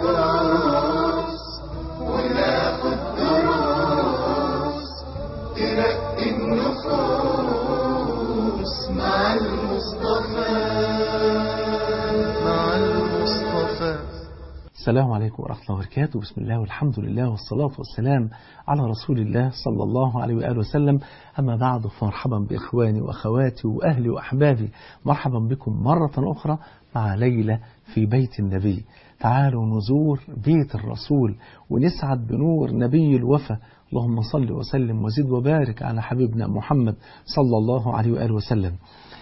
ندوس وناخد دروس ترقي النفوس مع المصطفى مع المصطفى السلام عليكم ورحمة الله وبركاته بسم الله والحمد لله والصلاة والسلام على رسول الله صلى الله عليه وآله وسلم أما بعد فمرحبا بإخواني وأخواتي وأهلي وأحبابي مرحبا بكم مرة أخرى مع ليلة في بيت النبي تعالوا نزور بيت الرسول ونسعد بنور نبي الوفا اللهم صل وسلم وزد وبارك على حبيبنا محمد صلى الله عليه وآله وسلم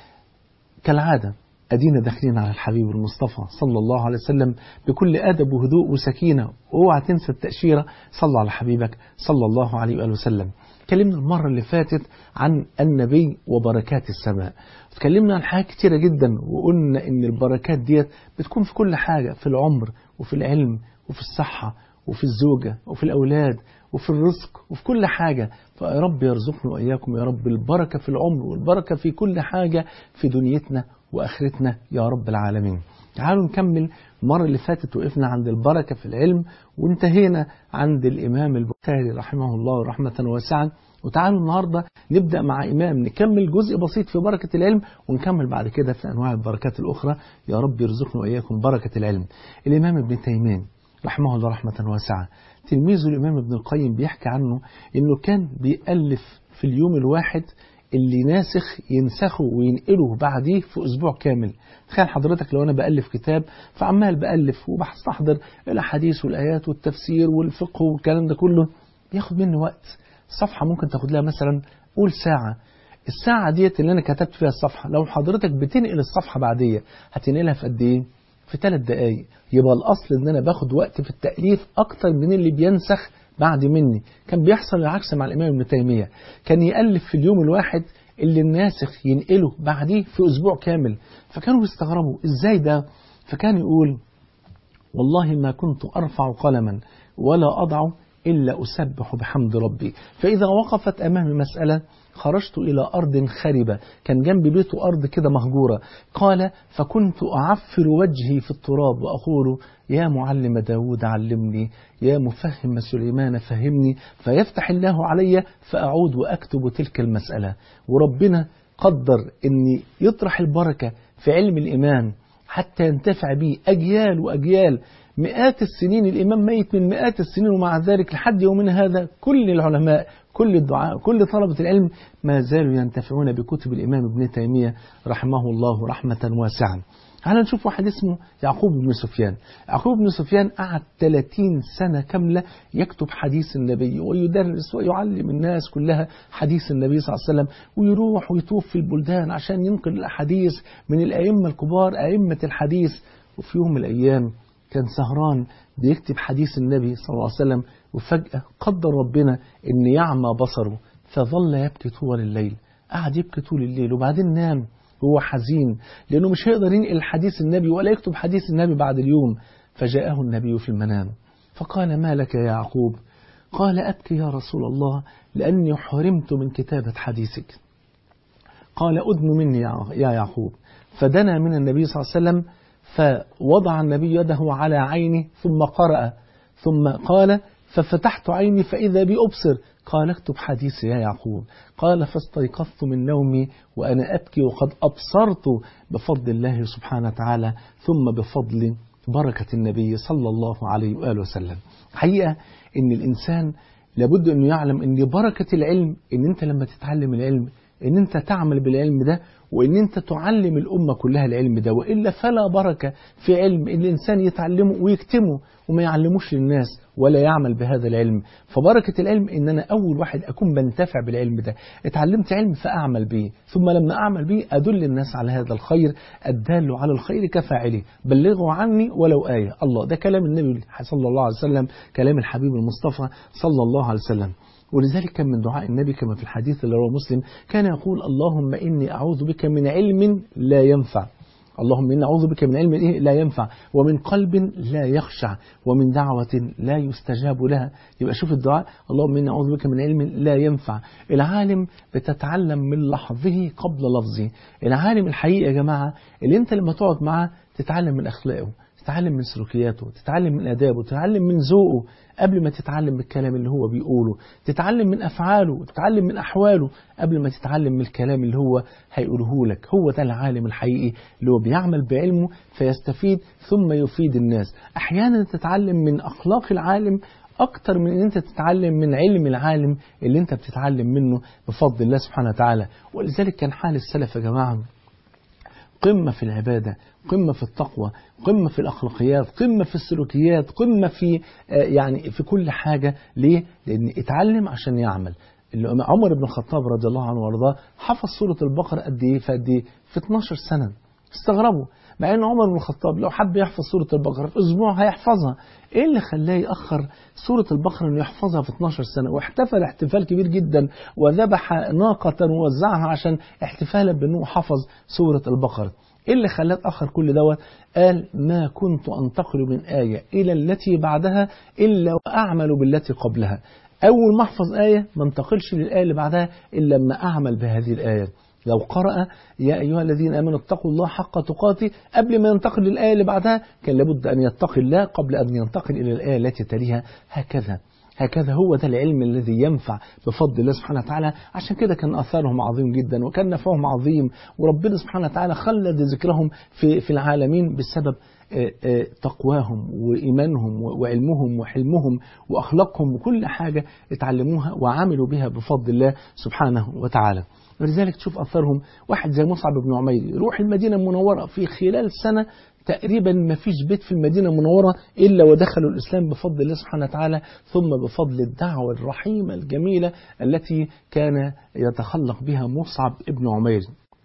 كالعادة أدينا داخلين على الحبيب المصطفى صلى الله عليه وسلم بكل أدب وهدوء وسكينة اوعى تنسى التأشيرة صلى على حبيبك صلى الله عليه وآله وسلم اتكلمنا المرة اللي فاتت عن النبي وبركات السماء اتكلمنا عن حاجات كتيرة جدا وقلنا ان البركات ديت بتكون في كل حاجة في العمر وفي العلم وفي الصحة وفي الزوجة وفي الأولاد وفي الرزق وفي كل حاجة فيا رب يرزقنا وإياكم يا رب البركة في العمر والبركة في كل حاجة في دنيتنا وآخرتنا يا رب العالمين تعالوا نكمل المرة اللي فاتت وقفنا عند البركة في العلم وانتهينا عند الإمام البخاري رحمه الله رحمة واسعة وتعالوا النهاردة نبدأ مع إمام نكمل جزء بسيط في بركة العلم ونكمل بعد كده في أنواع البركات الأخرى يا رب يرزقنا وإياكم بركة العلم الإمام ابن تيمين رحمه الله رحمة واسعة تلميذه الإمام ابن القيم بيحكي عنه إنه كان بيألف في اليوم الواحد اللي ناسخ ينسخه وينقله بعديه في أسبوع كامل تخيل حضرتك لو أنا بألف كتاب فعمال بألف وبستحضر الأحاديث والآيات والتفسير والفقه والكلام ده كله بياخد مني وقت صفحة ممكن تاخد لها مثلا قول ساعة الساعة ديت اللي أنا كتبت فيها الصفحة لو حضرتك بتنقل الصفحة بعدية هتنقلها في قد إيه؟ في ثلاث دقايق يبقى الأصل إن أنا باخد وقت في التأليف أكتر من اللي بينسخ بعد مني كان بيحصل العكس مع الإمام ابن تيمية كان يألف في اليوم الواحد اللي الناسخ ينقله بعديه في أسبوع كامل فكانوا بيستغربوا إزاي ده فكان يقول والله ما كنت أرفع قلما ولا أضع إلا أسبح بحمد ربي فإذا وقفت أمامي مسألة خرجت إلى أرض خربة كان جنب بيته أرض كده مهجورة قال فكنت أعفر وجهي في التراب وأقول يا معلم داود علمني يا مفهم سليمان فهمني فيفتح الله علي فأعود وأكتب تلك المسألة وربنا قدر أن يطرح البركة في علم الإيمان حتى ينتفع به أجيال وأجيال مئات السنين الإمام ميت من مئات السنين ومع ذلك لحد يومنا هذا كل العلماء كل الدعاء كل طلبة العلم ما زالوا ينتفعون بكتب الإمام ابن تيمية رحمه الله رحمة واسعة تعال نشوف واحد اسمه يعقوب بن سفيان يعقوب بن سفيان قعد 30 سنة كاملة يكتب حديث النبي ويدرس ويعلم الناس كلها حديث النبي صلى الله عليه وسلم ويروح ويطوف في البلدان عشان ينقل الأحاديث من الأئمة الكبار أئمة الحديث وفي يوم من الأيام كان سهران بيكتب حديث النبي صلى الله عليه وسلم وفجأة قدر ربنا أن يعمى بصره فظل يبكي طول الليل قعد يبكي طول الليل وبعدين نام هو حزين لأنه مش هيقدر ينقل حديث النبي ولا يكتب حديث النبي بعد اليوم فجاءه النبي في المنام فقال ما لك يا يعقوب قال أبكي يا رسول الله لأني حرمت من كتابة حديثك قال أدن مني يا يعقوب فدنا من النبي صلى الله عليه وسلم فوضع النبي يده على عينه ثم قرأ ثم قال ففتحت عيني فإذا بي أبصر قال اكتب حديثي يا يعقوب قال فاستيقظت من نومي وأنا أبكي وقد أبصرت بفضل الله سبحانه وتعالى ثم بفضل بركة النبي صلى الله عليه وآله وسلم حقيقة أن الإنسان لابد أنه يعلم أن بركة العلم أن أنت لما تتعلم العلم أن أنت تعمل بالعلم ده وأن أنت تعلم الأمة كلها العلم ده وإلا فلا بركة في علم أن الإنسان يتعلمه ويكتمه وما يعلموش للناس ولا يعمل بهذا العلم فبركة العلم ان انا اول واحد اكون بنتفع بالعلم ده اتعلمت علم فاعمل به ثم لما اعمل به ادل الناس على هذا الخير الدال على الخير كفاعله بلغوا عني ولو آية الله ده كلام النبي صلى الله عليه وسلم كلام الحبيب المصطفى صلى الله عليه وسلم ولذلك كان من دعاء النبي كما في الحديث اللي رواه مسلم كان يقول اللهم إني أعوذ بك من علم لا ينفع اللهم إني أعوذ بك من علم إيه لا ينفع ومن قلب لا يخشع ومن دعوة لا يستجاب لها يبقى شوف الدعاء اللهم إني أعوذ بك من علم لا ينفع العالم بتتعلم من لحظه قبل لفظه العالم الحقيقي يا جماعة اللي أنت لما تقعد معاه تتعلم من أخلاقه تتعلم من سلوكياته تتعلم من آدابه تتعلم من ذوقه قبل ما تتعلم من الكلام اللي هو بيقوله تتعلم من أفعاله تتعلم من أحواله قبل ما تتعلم من الكلام اللي هو هيقوله لك هو ده العالم الحقيقي اللي هو بيعمل بعلمه فيستفيد ثم يفيد الناس أحيانا تتعلم من أخلاق العالم أكتر من أن أنت تتعلم من علم العالم اللي أنت بتتعلم منه بفضل الله سبحانه وتعالى ولذلك كان حال السلف يا جماعة قمة في العبادة قمة في التقوى قمة في الأخلاقيات قمة في السلوكيات قمة في يعني في كل حاجة ليه؟ لأن اتعلم عشان يعمل عمر بن الخطاب رضي الله عنه وارضاه حفظ سورة البقرة قد إيه في قد إيه؟ في 12 سنة استغربوا مع ان عمر بن الخطاب لو حب يحفظ سورة البقرة في اسبوع هيحفظها ايه اللي خلاه يأخر سورة البقرة انه يحفظها في 12 سنة واحتفل احتفال كبير جدا وذبح ناقة ووزعها عشان احتفالا بانه حفظ سورة البقرة ايه اللي خلاه اتأخر كل دوت قال ما كنت انتقل من آية الى التي بعدها الا واعمل بالتي قبلها اول ما احفظ آية ما انتقلش للآية اللي بعدها الا لما اعمل بهذه الآية لو قرأ يا أيها الذين آمنوا اتقوا الله حق تقاته قبل ما ينتقل للآية اللي بعدها كان لابد أن يتقي الله قبل أن ينتقل إلى الآية التي تليها هكذا هكذا هو ده العلم الذي ينفع بفضل الله سبحانه وتعالى عشان كده كان أثرهم عظيم جدا وكان نفعهم عظيم وربنا سبحانه وتعالى خلد ذكرهم في, في العالمين بسبب تقواهم وإيمانهم وعلمهم وحلمهم وأخلاقهم وكل حاجة اتعلموها وعملوا بها بفضل الله سبحانه وتعالى ولذلك تشوف أثرهم واحد زي مصعب بن عمير يروح المدينة المنورة في خلال سنة تقريبا ما فيش بيت في المدينة المنورة إلا ودخلوا الإسلام بفضل الله سبحانه وتعالى ثم بفضل الدعوة الرحيمة الجميلة التي كان يتخلق بها مصعب بن عمير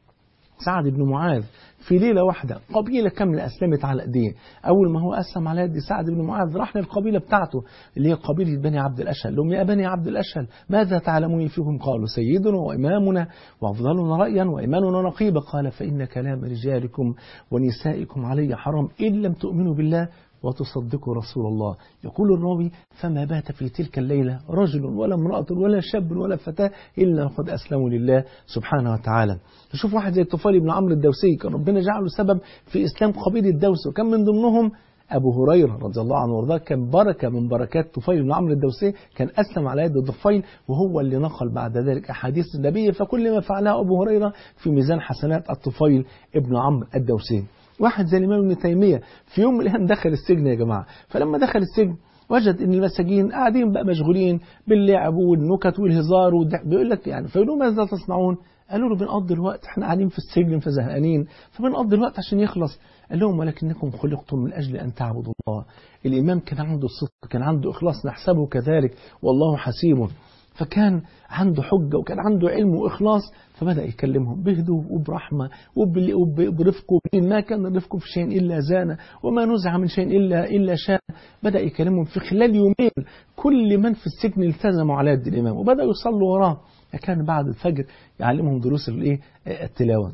سعد بن معاذ في ليلة واحدة قبيلة كاملة أسلمت على أيديه أول ما هو أسلم على يد سعد بن معاذ راح للقبيلة بتاعته اللي هي قبيلة بني عبد الأشهل لهم يا بني عبد الأشهل ماذا تعلمون فيهم قالوا سيدنا وإمامنا وأفضلنا رأيا وإيماننا نقيبة قال فإن كلام رجالكم ونسائكم علي حرام إن لم تؤمنوا بالله وتصدقوا رسول الله يقول الراوي فما بات في تلك الليلة رجل ولا امرأة ولا شاب ولا فتاة إلا قد أسلموا لله سبحانه وتعالى نشوف واحد زي الطفيل بن عمرو الدوسي كان ربنا جعله سبب في إسلام قبيلة الدوس وكان من ضمنهم أبو هريرة رضي الله عنه وارضاه كان بركة من بركات طفيل بن عمرو الدوسي كان أسلم على يد الطفيل وهو اللي نقل بعد ذلك أحاديث النبي فكل ما فعله أبو هريرة في ميزان حسنات الطفيل ابن عمرو الدوسي واحد زي الإمام ابن تيمية في يوم من الأيام دخل السجن يا جماعة فلما دخل السجن وجد ان المساجين قاعدين بقى مشغولين باللعب والنكت والهزار والضحك بيقول لك يعني فيقولوا ماذا تصنعون؟ قالوا له بنقضي الوقت احنا قاعدين في السجن فزهقانين فبنقضي الوقت عشان يخلص قال لهم ولكنكم خلقتم من اجل ان تعبدوا الله الامام كان عنده صدق كان عنده اخلاص نحسبه كذلك والله حسيبه فكان عنده حجة وكان عنده علم وإخلاص فبدأ يكلمهم بهدوء وبرحمة وبرفق وبلين ما كان الرفق في شيء إلا زانه وما نزع من شيء إلا إلا شاء بدأ يكلمهم في خلال يومين كل من في السجن التزموا على يد الإمام وبدأوا يصلوا وراه كان بعد الفجر يعلمهم دروس الايه التلاوة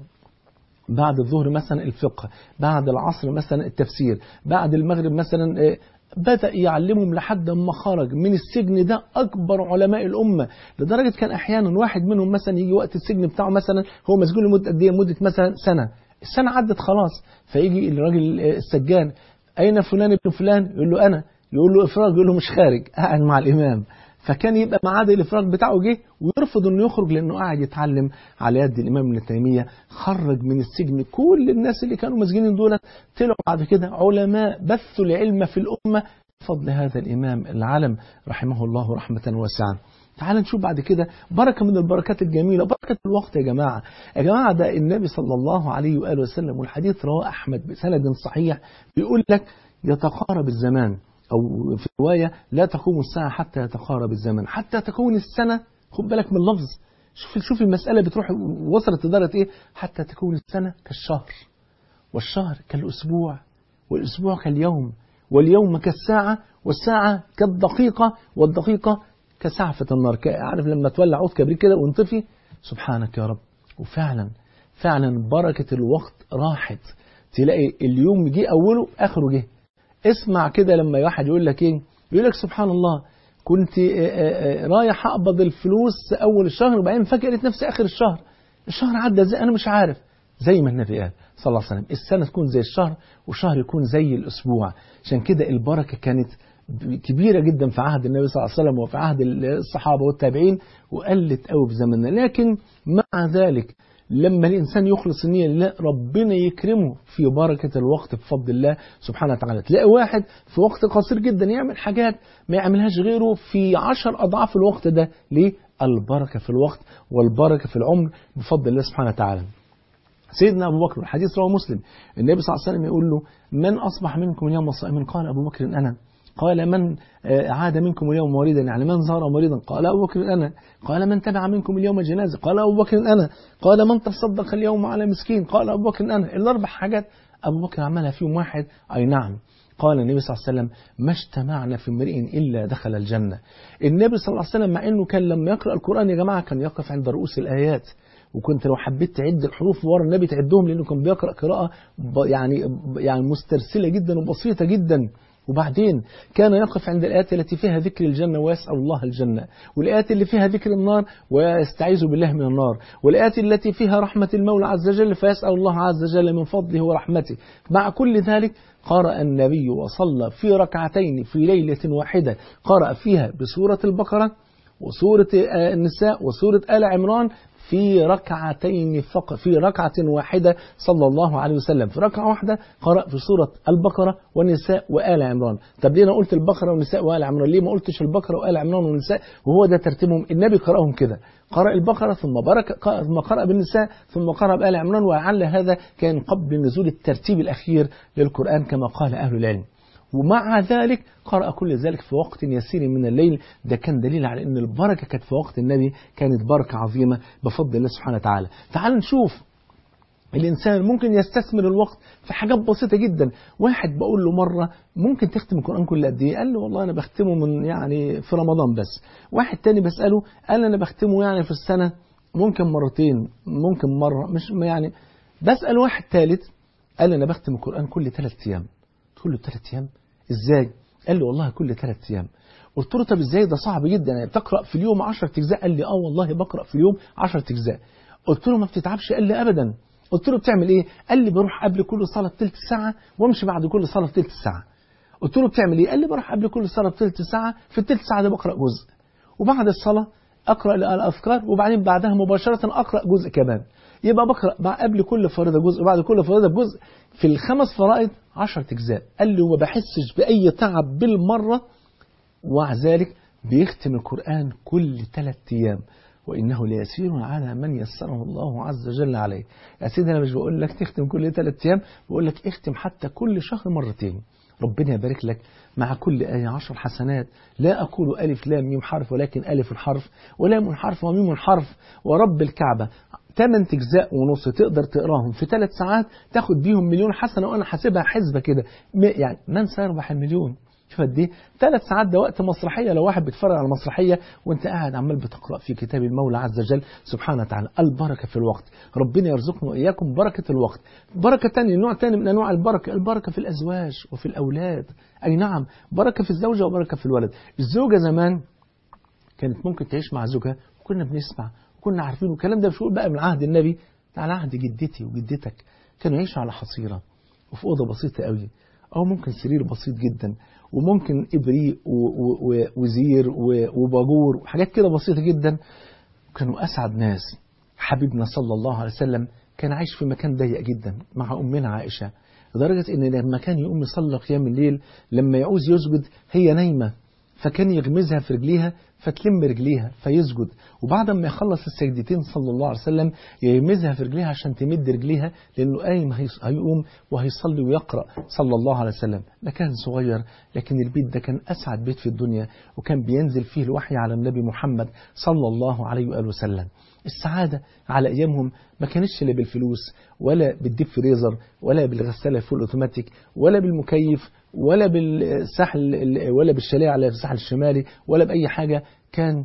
بعد الظهر مثلا الفقه بعد العصر مثلا التفسير بعد المغرب مثلا بدأ يعلمهم لحد ما خرج من السجن ده أكبر علماء الأمة لدرجة كان أحيانا واحد منهم مثلا يجي وقت السجن بتاعه مثلا هو مسجون لمدة قد إيه مدة مثلا سنة السنة عدت خلاص فيجي الراجل السجان أين فلان ابن فلان يقول له أنا يقول له إفراج يقول له مش خارج قاعد مع الإمام فكان يبقى ميعاد الافراج بتاعه جه ويرفض انه يخرج لانه قاعد يتعلم على يد الامام ابن تيميه خرج من السجن كل الناس اللي كانوا مسجونين دول طلعوا بعد كده علماء بثوا العلم في الامه بفضل هذا الامام العالم رحمه الله رحمه واسعه تعال نشوف بعد كده بركة من البركات الجميلة بركة الوقت يا جماعة يا جماعة ده النبي صلى الله عليه وآله وسلم والحديث رواه أحمد بسند صحيح بيقول لك يتقارب الزمان أو في رواية لا تقوم الساعة حتى يتقارب الزمن حتى تكون السنة خد بالك من اللفظ شوف شوف المسألة بتروح وصلت لدرجة إيه حتى تكون السنة كالشهر والشهر كالأسبوع والأسبوع كاليوم واليوم كالساعة والساعة كالدقيقة والدقيقة كسعفة النار عارف لما تولع عود كبريت كده وانطفي سبحانك يا رب وفعلا فعلا بركة الوقت راحت تلاقي اليوم جه أوله آخره جه اسمع كده لما واحد يقول لك ايه يقول لك سبحان الله كنت رايح اقبض الفلوس اول الشهر وبعدين فجأة لقيت نفسي اخر الشهر الشهر عدى ازاي انا مش عارف زي ما النبي قال صلى الله عليه وسلم السنة تكون زي الشهر والشهر يكون زي الأسبوع عشان كده البركة كانت كبيرة جدا في عهد النبي صلى الله عليه وسلم وفي عهد الصحابة والتابعين وقلت قوي في زمننا لكن مع ذلك لما الإنسان يخلص النية لله ربنا يكرمه في بركة الوقت بفضل الله سبحانه وتعالى تلاقي واحد في وقت قصير جدا يعمل حاجات ما يعملهاش غيره في عشر أضعاف الوقت ده ليه؟ البركة في الوقت والبركة في العمر بفضل الله سبحانه وتعالى سيدنا أبو بكر الحديث رواه مسلم النبي صلى الله عليه وسلم يقول له من أصبح منكم اليوم صائما قال أبو بكر أنا قال من عاد منكم اليوم مريضا يعني من زار مريضا قال أبو بكر أنا قال من تبع منكم اليوم جنازة قال أبو بكر أنا قال من تصدق اليوم على مسكين قال أبو بكر أنا الأربع حاجات أبو بكر عملها فيهم واحد أي نعم قال النبي صلى الله عليه وسلم ما اجتمعنا في امرئ إلا دخل الجنة النبي صلى الله عليه وسلم مع أنه كان لما يقرأ القرآن يا جماعة كان يقف عند رؤوس الآيات وكنت لو حبيت تعد الحروف ورا النبي تعدهم لأنه كان بيقرأ قراءة يعني يعني مسترسلة جدا وبسيطة جدا وبعدين كان يقف عند الآيات التي فيها ذكر الجنة ويسأل الله الجنة والآيات اللي فيها ذكر النار ويستعيذ بالله من النار والآيات التي فيها رحمة المولى عز وجل فيسأل الله عز وجل من فضله ورحمته مع كل ذلك قرأ النبي وصلى في ركعتين في ليلة واحدة قرأ فيها بسورة البقرة وسورة النساء وسورة آل عمران في ركعتين فقط في ركعة واحدة صلى الله عليه وسلم في ركعة واحدة قرأ في سورة البقرة والنساء وآل عمران طب ليه أنا قلت البقرة والنساء وآل عمران ليه ما قلتش البقرة وآل عمران والنساء وهو ده ترتيبهم النبي قرأهم كده قرأ البقرة ثم برك ثم قرأ بالنساء ثم قرأ بآل عمران ولعل هذا كان قبل نزول الترتيب الأخير للقرآن كما قال أهل العلم ومع ذلك قرأ كل ذلك في وقت يسير من الليل ده كان دليل على أن البركة كانت في وقت النبي كانت بركة عظيمة بفضل الله سبحانه وتعالى تعال نشوف الإنسان ممكن يستثمر الوقت في حاجات بسيطة جدا واحد بقول له مرة ممكن تختم القرآن كل قد إيه قال له والله أنا بختمه من يعني في رمضان بس واحد تاني بسأله قال أنا بختمه يعني في السنة ممكن مرتين ممكن مرة مش يعني بسأل واحد ثالث قال أنا بختم القرآن كل ثلاث أيام تقول له ثلاث أيام إزاي قال لي والله كل ثلاث أيام قلت له طب إزاي ده صعب جدا يعني بتقرأ في اليوم 10 أجزاء قال لي آه والله بقرأ في اليوم 10 أجزاء قلت له ما بتتعبش قال لي أبدا قلت له بتعمل إيه قال لي بروح قبل كل صلاة بثلث ساعة وامشي بعد كل صلاة بثلث ساعة قلت له بتعمل إيه قال لي بروح قبل كل صلاة بثلث ساعة في الثلث ساعة ده بقرأ جزء وبعد الصلاة أقرأ الأذكار وبعدين بعدها مباشرة أقرأ جزء كمان يبقى بقرأ قبل كل فريضة جزء وبعد كل فريضة بجزء في الخمس فرائض 10 أجزاء قال لي وما بحسش بأي تعب بالمرة ومع ذلك بيختم القرآن كل ثلاث أيام وإنه ليسير على من يسره الله عز وجل عليه يا سيدي أنا مش بقول لك تختم كل ثلاث أيام بقول لك اختم حتى كل شهر مرتين ربنا يبارك لك مع كل آية عشر حسنات لا أقول ألف لام ميم حرف ولكن ألف حرف ولام حرف وميم حرف ورب الكعبة ثمان أجزاء ونص تقدر تقراهم في ثلاث ساعات تاخد بيهم مليون حسنة وأنا حاسبها حسبة كده يعني من سيربح المليون شوف قد ايه ثلاث ساعات ده وقت مسرحية لو واحد بيتفرج على مسرحية وانت قاعد عمال بتقرأ في كتاب المولى عز وجل سبحانه وتعالى البركة في الوقت ربنا يرزقنا وإياكم بركة الوقت بركة تانية نوع تاني من أنواع البركة البركة في الأزواج وفي الأولاد أي نعم بركة في الزوجة وبركة في الولد الزوجة زمان كانت ممكن تعيش مع زوجها وكنا بنسمع وكنا عارفين والكلام ده مش بقى من عهد النبي ده على عهد جدتي وجدتك كانوا يعيشوا على حصيرة وفي أوضة بسيطة قوي أو ممكن سرير بسيط جدا وممكن إبريق وزير وباجور وحاجات كده بسيطة جدا كانوا أسعد ناس حبيبنا صلى الله عليه وسلم كان عايش في مكان ضيق جدا مع أمنا عائشة لدرجة إن لما كان يقوم يصلي قيام الليل لما يعوز يسجد هي نايمة فكان يغمزها في رجليها فتلم رجليها فيسجد وبعد ما يخلص السجدتين صلى الله عليه وسلم يغمزها في رجليها عشان تمد رجليها لأنه قايم هيقوم وهيصلي ويقرأ صلى الله عليه وسلم ده كان صغير لكن البيت ده كان أسعد بيت في الدنيا وكان بينزل فيه الوحي على النبي محمد صلى الله عليه وآله وسلم السعادة على أيامهم ما كانتش لا بالفلوس ولا بالديب فريزر ولا بالغسالة فول اوتوماتيك ولا بالمكيف ولا بالساحل ولا بالشاليه على الساحل الشمالي ولا بأي حاجة كان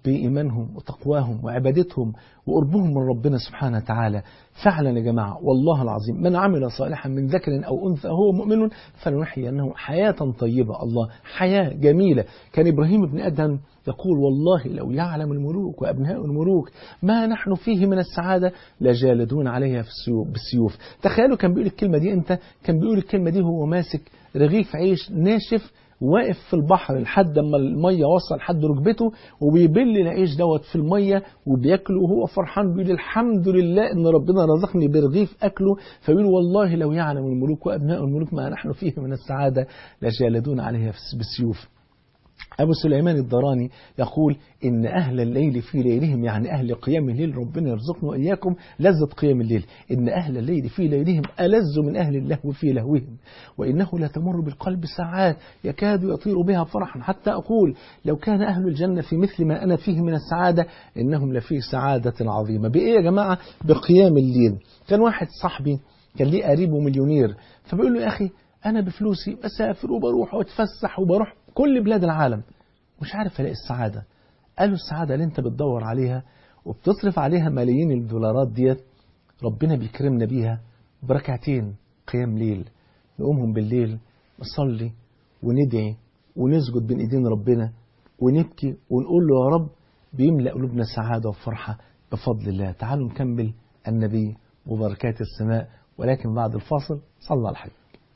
بإيمانهم وتقواهم وعبادتهم وقربهم من ربنا سبحانه وتعالى فعلا يا جماعة والله العظيم من عمل صالحا من ذكر أو أنثى هو مؤمن فلنحيينه حياة طيبة الله حياة جميلة كان إبراهيم بن أدهم يقول والله لو يعلم الملوك وأبناء الملوك ما نحن فيه من السعادة لجالدون عليها في السيوف بالسيوف تخيلوا كان بيقول الكلمة دي أنت كان بيقول الكلمة دي هو ماسك رغيف عيش ناشف واقف في البحر لحد ما المية وصل لحد ركبته وبيبل العيش دوت في المية وبياكله وهو فرحان بيقول الحمد لله ان ربنا رزقني برغيف اكله فبيقول والله لو يعلم الملوك وابناء الملوك ما نحن فيه من السعادة لجالدون عليها بالسيوف أبو سليمان الدراني يقول إن أهل الليل في ليلهم يعني أهل قيام الليل ربنا يرزقنا وإياكم لذة قيام الليل إن أهل الليل في ليلهم ألذ من أهل اللهو في لهوهم وإنه لتمر بالقلب ساعات يكاد يطير بها فرحا حتى أقول لو كان أهل الجنة في مثل ما أنا فيه من السعادة إنهم لفي سعادة عظيمة بإيه يا جماعة بقيام الليل كان واحد صاحبي كان ليه قريبه مليونير فبيقول له يا أخي أنا بفلوسي بسافر وبروح واتفسح وبروح كل بلاد العالم مش عارف الاقي السعادة قالوا السعادة اللي انت بتدور عليها وبتصرف عليها ملايين الدولارات ديت ربنا بيكرمنا بيها بركعتين قيام ليل نقومهم بالليل نصلي وندعي ونسجد بين ايدين ربنا ونبكي ونقول له يا رب بيملأ قلوبنا سعادة وفرحة بفضل الله تعالوا نكمل النبي وبركات السماء ولكن بعد الفاصل صلى على الحبيب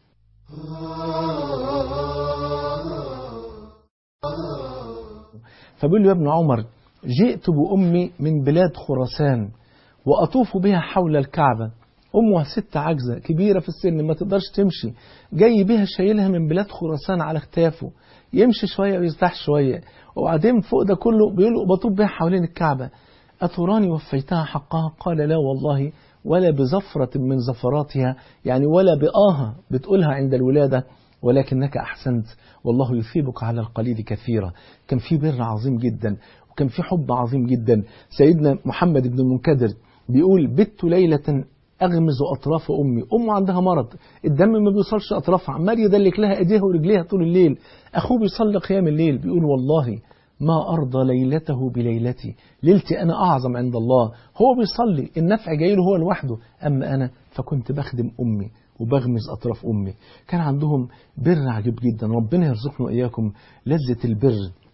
فبيقول له يا ابن عمر جئت بأمي من بلاد خراسان وأطوف بها حول الكعبة أمها ست عجزة كبيرة في السن ما تقدرش تمشي جاي بها شايلها من بلاد خراسان على اختافه يمشي شوية ويزدح شوية وبعدين فوق ده كله بيقول بطوف بها حوالين الكعبة أتراني وفيتها حقها قال لا والله ولا بزفرة من زفراتها يعني ولا بآها بتقولها عند الولادة ولكنك أحسنت والله يثيبك على القليل كثيرا كان في بر عظيم جدا وكان في حب عظيم جدا سيدنا محمد بن المنكدر بيقول بت ليلة أغمز أطراف أمي أمه عندها مرض الدم ما بيوصلش أطرافها عمال يدلك لها إيديها ورجليها طول الليل أخوه بيصلي قيام الليل بيقول والله ما أرضى ليلته بليلتي ليلتي أنا أعظم عند الله هو بيصلي النفع جاي له هو لوحده أما أنا فكنت بخدم أمي وبغمز أطراف أمي كان عندهم بر عجيب جدا ربنا يرزقنا وإياكم لذة البر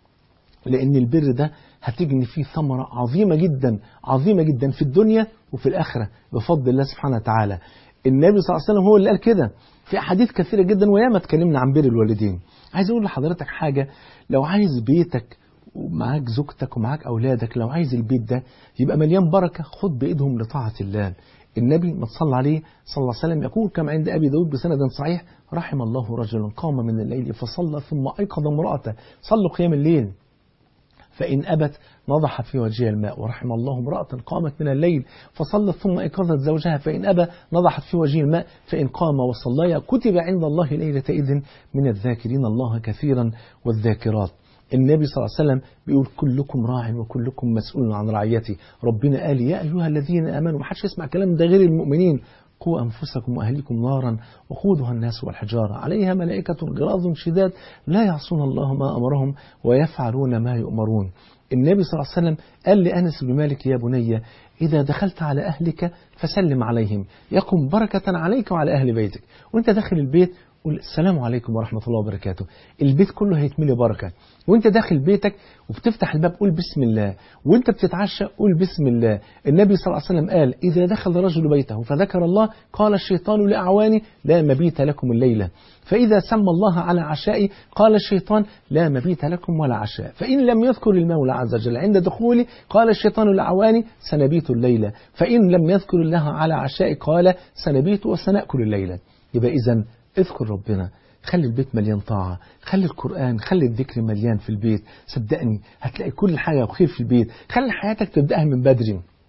لأن البر ده هتجني فيه ثمرة عظيمة جدا عظيمة جدا في الدنيا وفي الآخرة بفضل الله سبحانه وتعالى النبي صلى الله عليه وسلم هو اللي قال كده في أحاديث كثيرة جدا وياما اتكلمنا عن بر الوالدين عايز أقول لحضرتك حاجة لو عايز بيتك ومعاك زوجتك ومعاك أولادك لو عايز البيت ده يبقى مليان بركة خد بإيدهم لطاعة الله النبي ما تصلى عليه صلى الله عليه وسلم يقول كما عند أبي داود بسند صحيح رحم الله رجل قام من الليل فصلى ثم أيقظ امرأته صلوا قيام الليل فإن أبت نضح في وجهها الماء ورحم الله امرأة قامت من الليل فصلت ثم أيقظت زوجها فإن أبى نضحت في وجهه الماء فإن قام وصليا كتب عند الله ليلة إذن من الذاكرين الله كثيرا والذاكرات النبي صلى الله عليه وسلم بيقول كلكم راع وكلكم مسؤول عن رعيته ربنا قال يا أيها الذين آمنوا ما حدش يسمع كلام ده غير المؤمنين قوا أنفسكم وأهليكم نارا وقودها الناس والحجارة عليها ملائكة غلاظ شداد لا يعصون الله ما أمرهم ويفعلون ما يؤمرون النبي صلى الله عليه وسلم قال لأنس بن مالك يا بني إذا دخلت على أهلك فسلم عليهم يقم بركة عليك وعلى أهل بيتك وانت داخل البيت قول السلام عليكم ورحمة الله وبركاته البيت كله هيتملي بركة وانت داخل بيتك وبتفتح الباب قول بسم الله وانت بتتعشى قول بسم الله النبي صلى الله عليه وسلم قال إذا دخل رجل بيته فذكر الله قال الشيطان لأعواني لا مبيت لكم الليلة فإذا سمى الله على عشاء قال الشيطان لا مبيت لكم ولا عشاء فإن لم يذكر المولى عز وجل عند دخولي قال الشيطان لأعواني سنبيت الليلة فإن لم يذكر الله على عشاء قال سنبيت وسنأكل الليلة يبقى إذا اذكر ربنا خلي البيت مليان طاعة خلي القرآن خلي الذكر مليان في البيت صدقني هتلاقي كل حاجة خير في البيت خلي حياتك تبدأها من بدري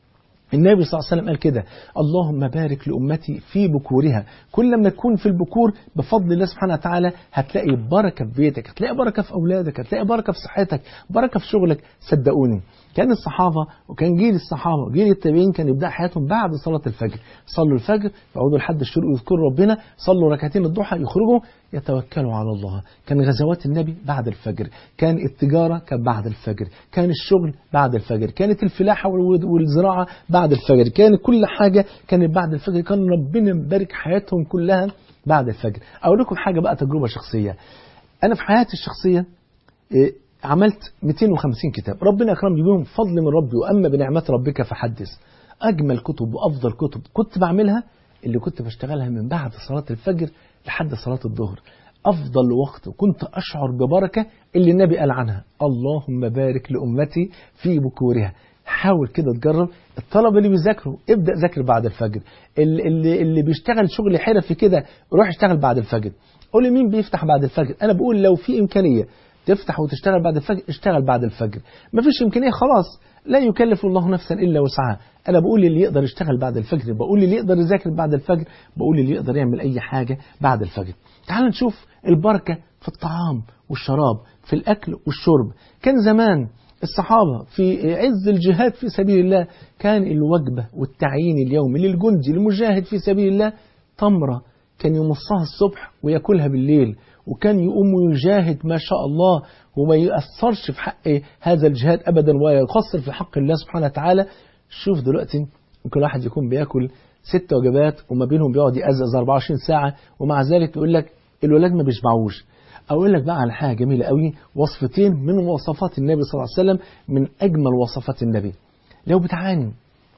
النبي صلى الله عليه وسلم قال كده اللهم بارك لأمتي في بكورها كل ما تكون في البكور بفضل الله سبحانه وتعالى هتلاقي بركة في بيتك هتلاقي بركة في أولادك هتلاقي بركة في صحتك بركة في شغلك صدقوني كان الصحابة وكان جيل الصحابة وجيل التابعين كان يبدأ حياتهم بعد صلاة الفجر صلوا الفجر يقعدوا لحد الشروق يذكروا ربنا صلوا ركعتين الضحى يخرجوا يتوكلوا على الله كان غزوات النبي بعد الفجر كان التجارة كان بعد الفجر كان الشغل بعد الفجر كانت الفلاحة والزراعة بعد الفجر كان كل حاجة كانت بعد الفجر كان ربنا مبارك حياتهم كلها بعد الفجر أقول لكم حاجة بقى تجربة شخصية أنا في حياتي الشخصية إيه عملت 250 كتاب ربنا أكرمني بيهم فضل من ربي وأما بنعمات ربك فحدث أجمل كتب وأفضل كتب كنت بعملها اللي كنت بشتغلها من بعد صلاة الفجر لحد صلاة الظهر أفضل وقت وكنت أشعر ببركة اللي النبي قال عنها اللهم بارك لأمتي في بكورها حاول كده تجرب الطلبة اللي بيذاكروا ابدأ ذاكر بعد الفجر اللي, اللي, اللي بيشتغل شغل حرفي كده روح اشتغل بعد الفجر قول لي مين بيفتح بعد الفجر أنا بقول لو في إمكانية تفتح وتشتغل بعد الفجر اشتغل بعد الفجر ما فيش إمكانية خلاص لا يكلف الله نفسا إلا وسعها أنا بقول اللي يقدر يشتغل بعد الفجر بقول اللي يقدر يذاكر بعد الفجر بقول اللي يقدر يعمل أي حاجة بعد الفجر تعال نشوف البركة في الطعام والشراب في الأكل والشرب كان زمان الصحابة في عز الجهاد في سبيل الله كان الوجبة والتعيين اليومي للجندي المجاهد في سبيل الله تمرة كان يمصها الصبح ويأكلها بالليل وكان يقوم ويجاهد ما شاء الله وما يأثرش في حق هذا الجهاد أبدا ولا يقصر في حق الله سبحانه وتعالى شوف دلوقتي ممكن واحد يكون بياكل ست وجبات وما بينهم بيقعد يأزأز 24 ساعة ومع ذلك يقول لك الولاد ما بيشبعوش أقول لك بقى على حاجة جميلة قوي وصفتين من وصفات النبي صلى الله عليه وسلم من أجمل وصفات النبي لو بتعاني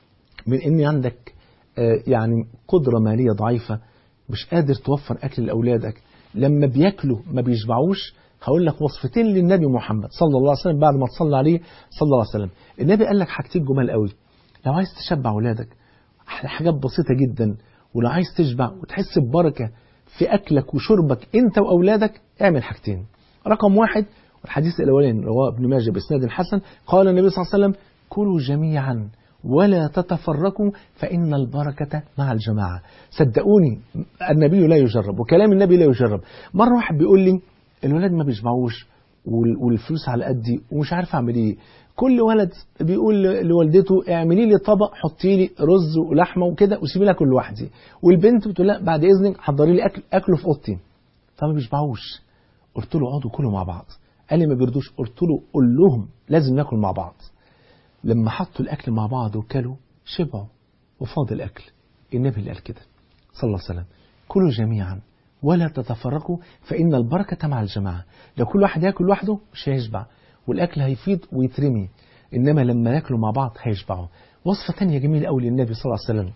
من إن عندك يعني قدرة مالية ضعيفة مش قادر توفر أكل لأولادك لما بياكلوا ما بيشبعوش هقول لك وصفتين للنبي محمد صلى الله عليه وسلم بعد ما تصلى عليه صلى الله عليه وسلم النبي قال لك حاجتين جمال قوي لو عايز تشبع أولادك حاجات بسيطة جدا ولو عايز تشبع وتحس ببركة في أكلك وشربك أنت وأولادك اعمل حاجتين رقم واحد والحديث الأولاني رواه ابن ماجه بإسناد حسن قال النبي صلى الله عليه وسلم كلوا جميعا ولا تتفرقوا فإن البركة مع الجماعة صدقوني النبي لا يجرب وكلام النبي لا يجرب مرة واحد بيقول لي الولاد ما بيشبعوش والفلوس على قدي ومش عارف أعمل إيه كل ولد بيقول لوالدته اعملي لي طبق حطي لي رز ولحمه وكده وسيبي لها كل لوحدي والبنت بتقول لا بعد اذنك حضري لي اكل اكله في اوضتي فما بيشبعوش قلت له اقعدوا كلوا مع بعض قال لي ما بيردوش قلت له قول لهم لازم ناكل مع بعض لما حطوا الاكل مع بعض وكلوا شبعوا وفاض الاكل النبي اللي قال كده صلى الله عليه وسلم كلوا جميعا ولا تتفرقوا فان البركه مع الجماعه لو كل واحد ياكل لوحده مش هيشبع والاكل هيفيض ويترمي انما لما ياكلوا مع بعض هيشبعوا وصفه ثانيه جميله قوي للنبي صلى الله عليه وسلم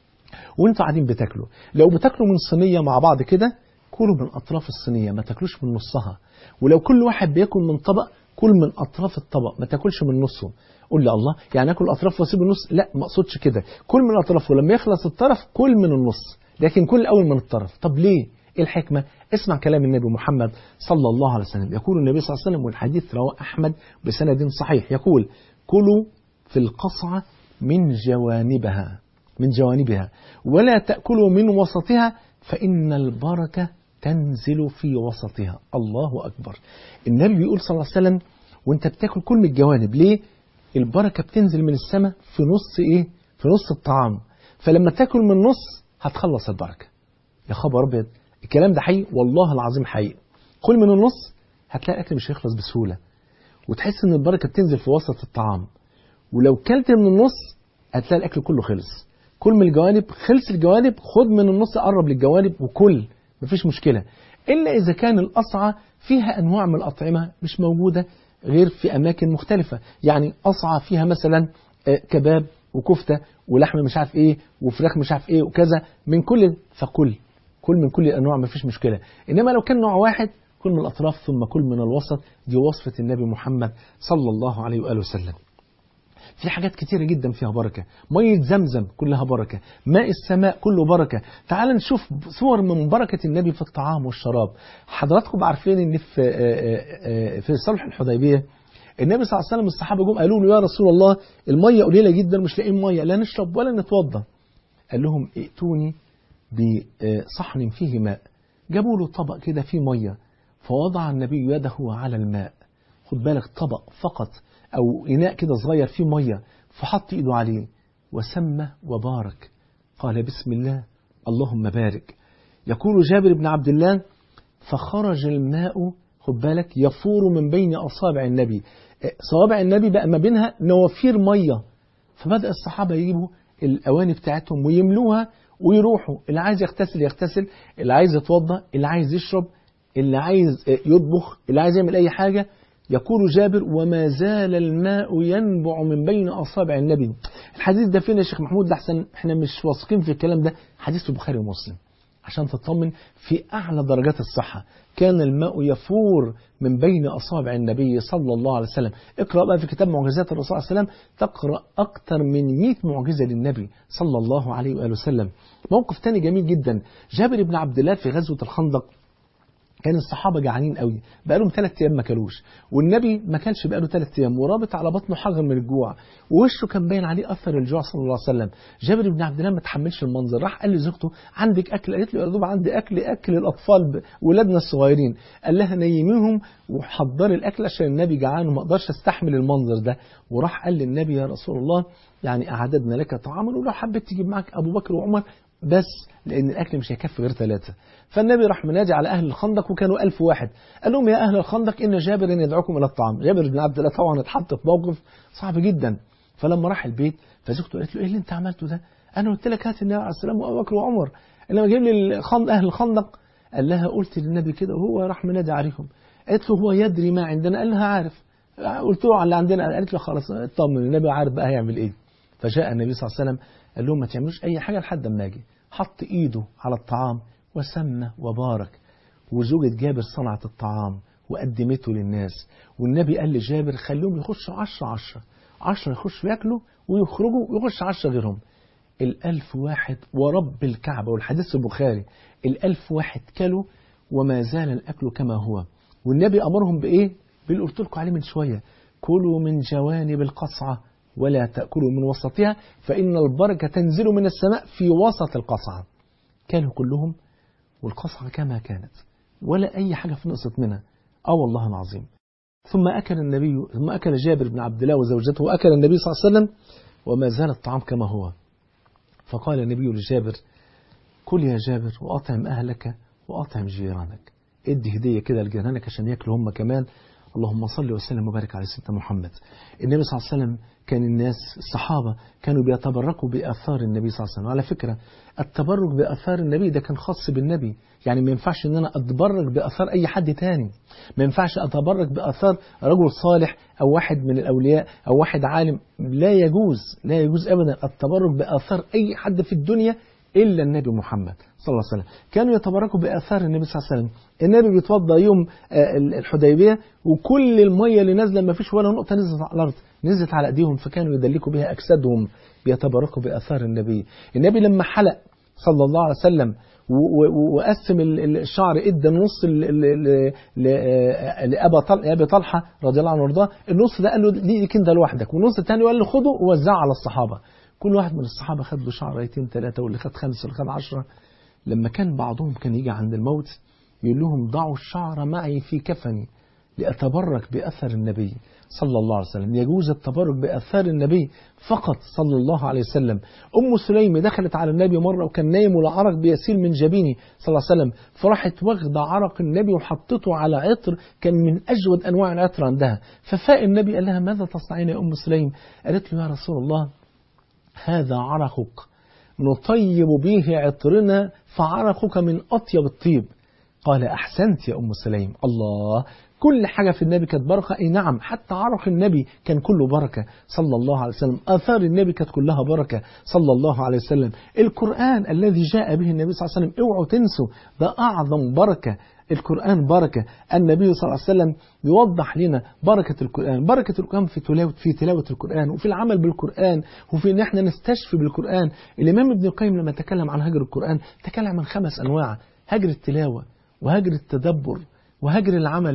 وانتوا قاعدين بتاكلوا لو بتاكلوا من صينيه مع بعض كده كلوا من اطراف الصينيه ما تاكلوش من نصها ولو كل واحد بياكل من طبق كل من اطراف الطبق ما تاكلش من نصه قول لي الله يعني اكل اطراف واسيب النص لا ما اقصدش كده كل من الاطراف ولما يخلص الطرف كل من النص لكن كل الاول من الطرف طب ليه ايه الحكمه اسمع كلام النبي محمد صلى الله عليه وسلم يقول النبي صلى الله عليه وسلم والحديث رواه احمد بسند صحيح يقول كلوا في القصعه من جوانبها من جوانبها ولا تاكلوا من وسطها فان البركه تنزل في وسطها الله أكبر النبي بيقول صلى الله عليه وسلم وانت بتاكل كل من الجوانب ليه البركة بتنزل من السماء في نص ايه في نص الطعام فلما تاكل من النص هتخلص البركة يا خبر ابيض الكلام ده حقيقي والله العظيم حقيقي كل من النص هتلاقي الاكل مش هيخلص بسهولة وتحس ان البركة بتنزل في وسط الطعام ولو كلت من النص هتلاقي الاكل كله خلص كل من الجوانب خلص الجوانب خد من النص قرب للجوانب وكل مفيش مشكلة إلا إذا كان القصعة فيها أنواع من الأطعمة مش موجودة غير في أماكن مختلفة يعني قصعة فيها مثلا كباب وكفتة ولحم مش عارف إيه وفراخ مش عارف إيه وكذا من كل فكل كل من كل الأنواع مفيش مشكلة إنما لو كان نوع واحد كل من الأطراف ثم كل من الوسط دي وصفة النبي محمد صلى الله عليه وآله وسلم في حاجات كتيرة جدا فيها بركة مية زمزم كلها بركة ماء السماء كله بركة تعال نشوف صور من بركة النبي في الطعام والشراب حضراتكم عارفين ان في في صلح الحديبية النبي صلى الله عليه وسلم الصحابة جم قالوا له يا رسول الله المية قليلة جدا مش لاقيين مية لا نشرب ولا نتوضى قال لهم ائتوني بصحن فيه ماء جابوا له طبق كده فيه مية فوضع النبي يده على الماء خد بالك طبق فقط أو إناء كده صغير فيه مية فحط إيده عليه وسمى وبارك قال بسم الله اللهم بارك يقول جابر بن عبد الله فخرج الماء خد بالك يفور من بين أصابع النبي صوابع النبي بقى ما بينها نوافير مية فبدأ الصحابة يجيبوا الأواني بتاعتهم ويملوها ويروحوا اللي عايز يغتسل يغتسل اللي عايز يتوضى اللي عايز يشرب اللي عايز يطبخ اللي عايز يعمل أي حاجة يقول جابر وما زال الماء ينبع من بين أصابع النبي الحديث ده فين يا شيخ محمود لحسن احنا مش واثقين في الكلام ده حديث البخاري ومسلم عشان تطمن في أعلى درجات الصحة كان الماء يفور من بين أصابع النبي صلى الله عليه وسلم اقرأ بقى في كتاب معجزات الرسول صلى الله عليه وسلم تقرأ أكثر من 100 معجزة للنبي صلى الله عليه وآله وسلم موقف تاني جميل جدا جابر بن عبد الله في غزوة الخندق كان الصحابة جعانين قوي بقالهم ثلاث أيام ما كلوش والنبي ما كانش بقاله ثلاث أيام ورابط على بطنه حجر من الجوع ووشه كان باين عليه أثر الجوع صلى الله عليه وسلم جابر بن عبد الله ما تحملش المنظر راح قال لزوجته عندك أكل قالت له يا دوب عندي أكل أكل الأطفال ب... ولادنا الصغيرين قال لها نيميهم وحضري الأكل عشان النبي جعان وما أقدرش أستحمل المنظر ده وراح قال للنبي يا رسول الله يعني أعددنا لك طعاما ولو حبيت تجيب معك أبو بكر وعمر بس لأن الأكل مش هيكفي غير ثلاثة فالنبي راح منادي على أهل الخندق وكانوا ألف واحد قال لهم يا أهل الخندق إن جابر يدعوكم إلى الطعام جابر بن عبد الله طبعا اتحط في موقف صعب جدا فلما راح البيت فزوجته قالت له إيه اللي أنت عملته ده أنا قلت لك هات النبي عليه السلام وأبو بكر وعمر لما جاب لي الخند أهل الخندق قال لها قلت للنبي كده وهو راح منادي عليهم قالت له هو يدري ما عندنا قال لها عارف قلت له على اللي عندنا قالت له خلاص اطمن النبي عارف بقى هيعمل ايه فجاء النبي صلى الله عليه وسلم قال لهم ما تعملوش اي حاجه لحد ما اجي حط ايده على الطعام وسمى وبارك وزوجة جابر صنعت الطعام وقدمته للناس والنبي قال لجابر خليهم يخشوا عشرة عشرة عشرة يخشوا ياكلوا ويخرجوا ويخش عشرة غيرهم الألف واحد ورب الكعبة والحديث البخاري الألف واحد كلوا وما زال الأكل كما هو والنبي أمرهم بإيه باللي قلت لكم عليه من شوية كلوا من جوانب القصعة ولا تأكلوا من وسطها فإن البركة تنزل من السماء في وسط القصعة كانوا كلهم والقصعة كما كانت ولا أي حاجة في نقصت منها آه والله العظيم ثم أكل النبي ثم أكل جابر بن عبد الله وزوجته وأكل النبي صلى الله عليه وسلم وما زال الطعام كما هو فقال النبي لجابر كل يا جابر وأطعم أهلك وأطعم جيرانك ادي هدية كده لجيرانك عشان ياكلوا هم كمان اللهم صل وسلم وبارك على سيدنا محمد النبي صلى الله عليه وسلم كان الناس الصحابة كانوا بيتبركوا بآثار النبي صلى الله عليه وسلم على فكرة التبرك بآثار النبي ده كان خاص بالنبي يعني ما ينفعش ان انا اتبرك بآثار اي حد تاني ما ينفعش اتبرك بآثار رجل صالح او واحد من الاولياء او واحد عالم لا يجوز لا يجوز ابدا التبرك بآثار اي حد في الدنيا إلا النبي محمد صلى الله عليه وسلم كانوا يتبركوا بآثار النبي صلى الله عليه وسلم النبي بيتوضى يوم الحديبية وكل المية اللي نازلة ما فيش ولا نقطة نزلت على الأرض نزلت على أيديهم فكانوا يدلكوا بها أجسادهم بيتبركوا بآثار النبي النبي لما حلق صلى الله عليه وسلم وقسم الشعر ادى النص لابي طلحه رضي الله عنه وارضاه النص ده قال له ليك انت لوحدك والنص الثاني قال له خده ووزعه على الصحابه كل واحد من الصحابة خد له شعريتين ثلاثة واللي خد خمسة واللي خد عشرة لما كان بعضهم كان يجي عند الموت يقول لهم ضعوا الشعر معي في كفني لأتبرك بأثر النبي صلى الله عليه وسلم يجوز التبرك بأثار النبي فقط صلى الله عليه وسلم أم سليم دخلت على النبي مرة وكان نايم والعرق بيسيل من جبينه صلى الله عليه وسلم فراحت واخدة عرق النبي وحطته على عطر كان من أجود أنواع العطر عندها ففاء النبي قال لها ماذا تصنعين يا أم سليم قالت له يا رسول الله هذا عرقك نطيب به عطرنا فعرقك من أطيب الطيب قال أحسنت يا أم سليم الله كل حاجة في النبي كانت بركة أي نعم حتى عرق النبي كان كله بركة صلى الله عليه وسلم آثار النبي كانت كلها بركة صلى الله عليه وسلم القرآن الذي جاء به النبي صلى الله عليه وسلم اوعوا تنسوا ده أعظم بركة القرآن بركة النبي صلى الله عليه وسلم يوضح لنا بركة القرآن بركة القرآن في تلاوة في تلاوة القرآن وفي العمل بالقرآن وفي ان احنا نستشفي بالقرآن الإمام ابن القيم لما تكلم عن هجر القرآن تكلم عن خمس أنواع هجر التلاوة وهجر التدبر وهجر العمل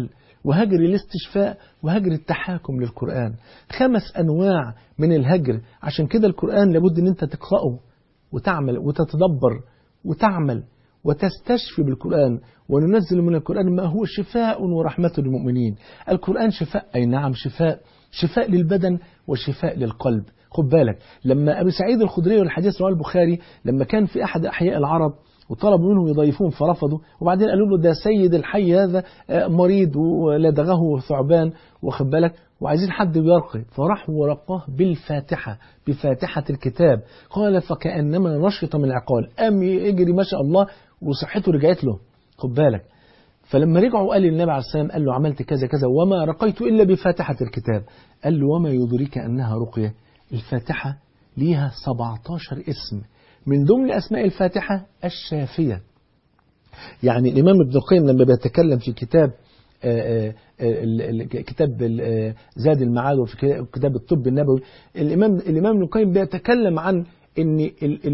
وهجر الاستشفاء وهجر التحاكم للقرآن خمس أنواع من الهجر عشان كده القرآن لابد أن أنت تقرأه وتعمل وتتدبر وتعمل وتستشفي بالقرآن وننزل من القرآن ما هو شفاء ورحمة للمؤمنين القرآن شفاء أي نعم شفاء شفاء للبدن وشفاء للقلب خد بالك لما أبي سعيد الخدري والحديث رواه البخاري لما كان في أحد أحياء العرب وطلبوا منهم يضيفوهم فرفضوا وبعدين قالوا له ده سيد الحي هذا مريض ولدغه ثعبان واخد بالك وعايزين حد يرقي فراح ورقاه بالفاتحة بفاتحة الكتاب قال فكأنما نشط من العقال قام يجري ما شاء الله وصحته رجعت له خد بالك فلما رجعوا قال للنبي عليه السلام قال له عملت كذا كذا وما رقيت إلا بفاتحة الكتاب قال له وما يدريك أنها رقية الفاتحة ليها 17 اسم من ضمن أسماء الفاتحة الشافية يعني الإمام ابن القيم لما بيتكلم في كتاب آآ آآ كتاب زاد المعاد وفي كتاب الطب النبوي الإمام الإمام ابن القيم بيتكلم عن ان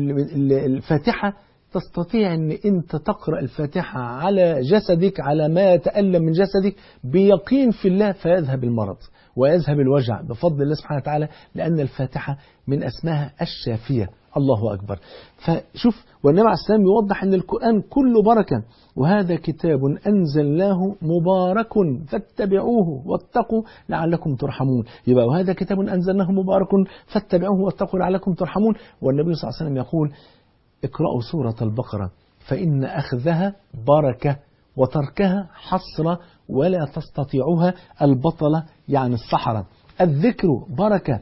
الفاتحة تستطيع ان انت تقرأ الفاتحة على جسدك على ما يتألم من جسدك بيقين في الله فيذهب المرض ويذهب الوجع بفضل الله سبحانه وتعالى لأن الفاتحة من أسماها الشافية الله أكبر فشوف والنبي عليه السلام يوضح أن القرآن كله بركة وهذا كتاب أنزلناه مبارك فاتبعوه واتقوا لعلكم ترحمون يبقى وهذا كتاب أنزلناه مبارك فاتبعوه واتقوا لعلكم ترحمون والنبي صلى الله عليه وسلم يقول اقرأوا سورة البقرة فإن أخذها بركة وتركها حسرة ولا تستطيعها البطلة يعني الصحراء الذكر بركة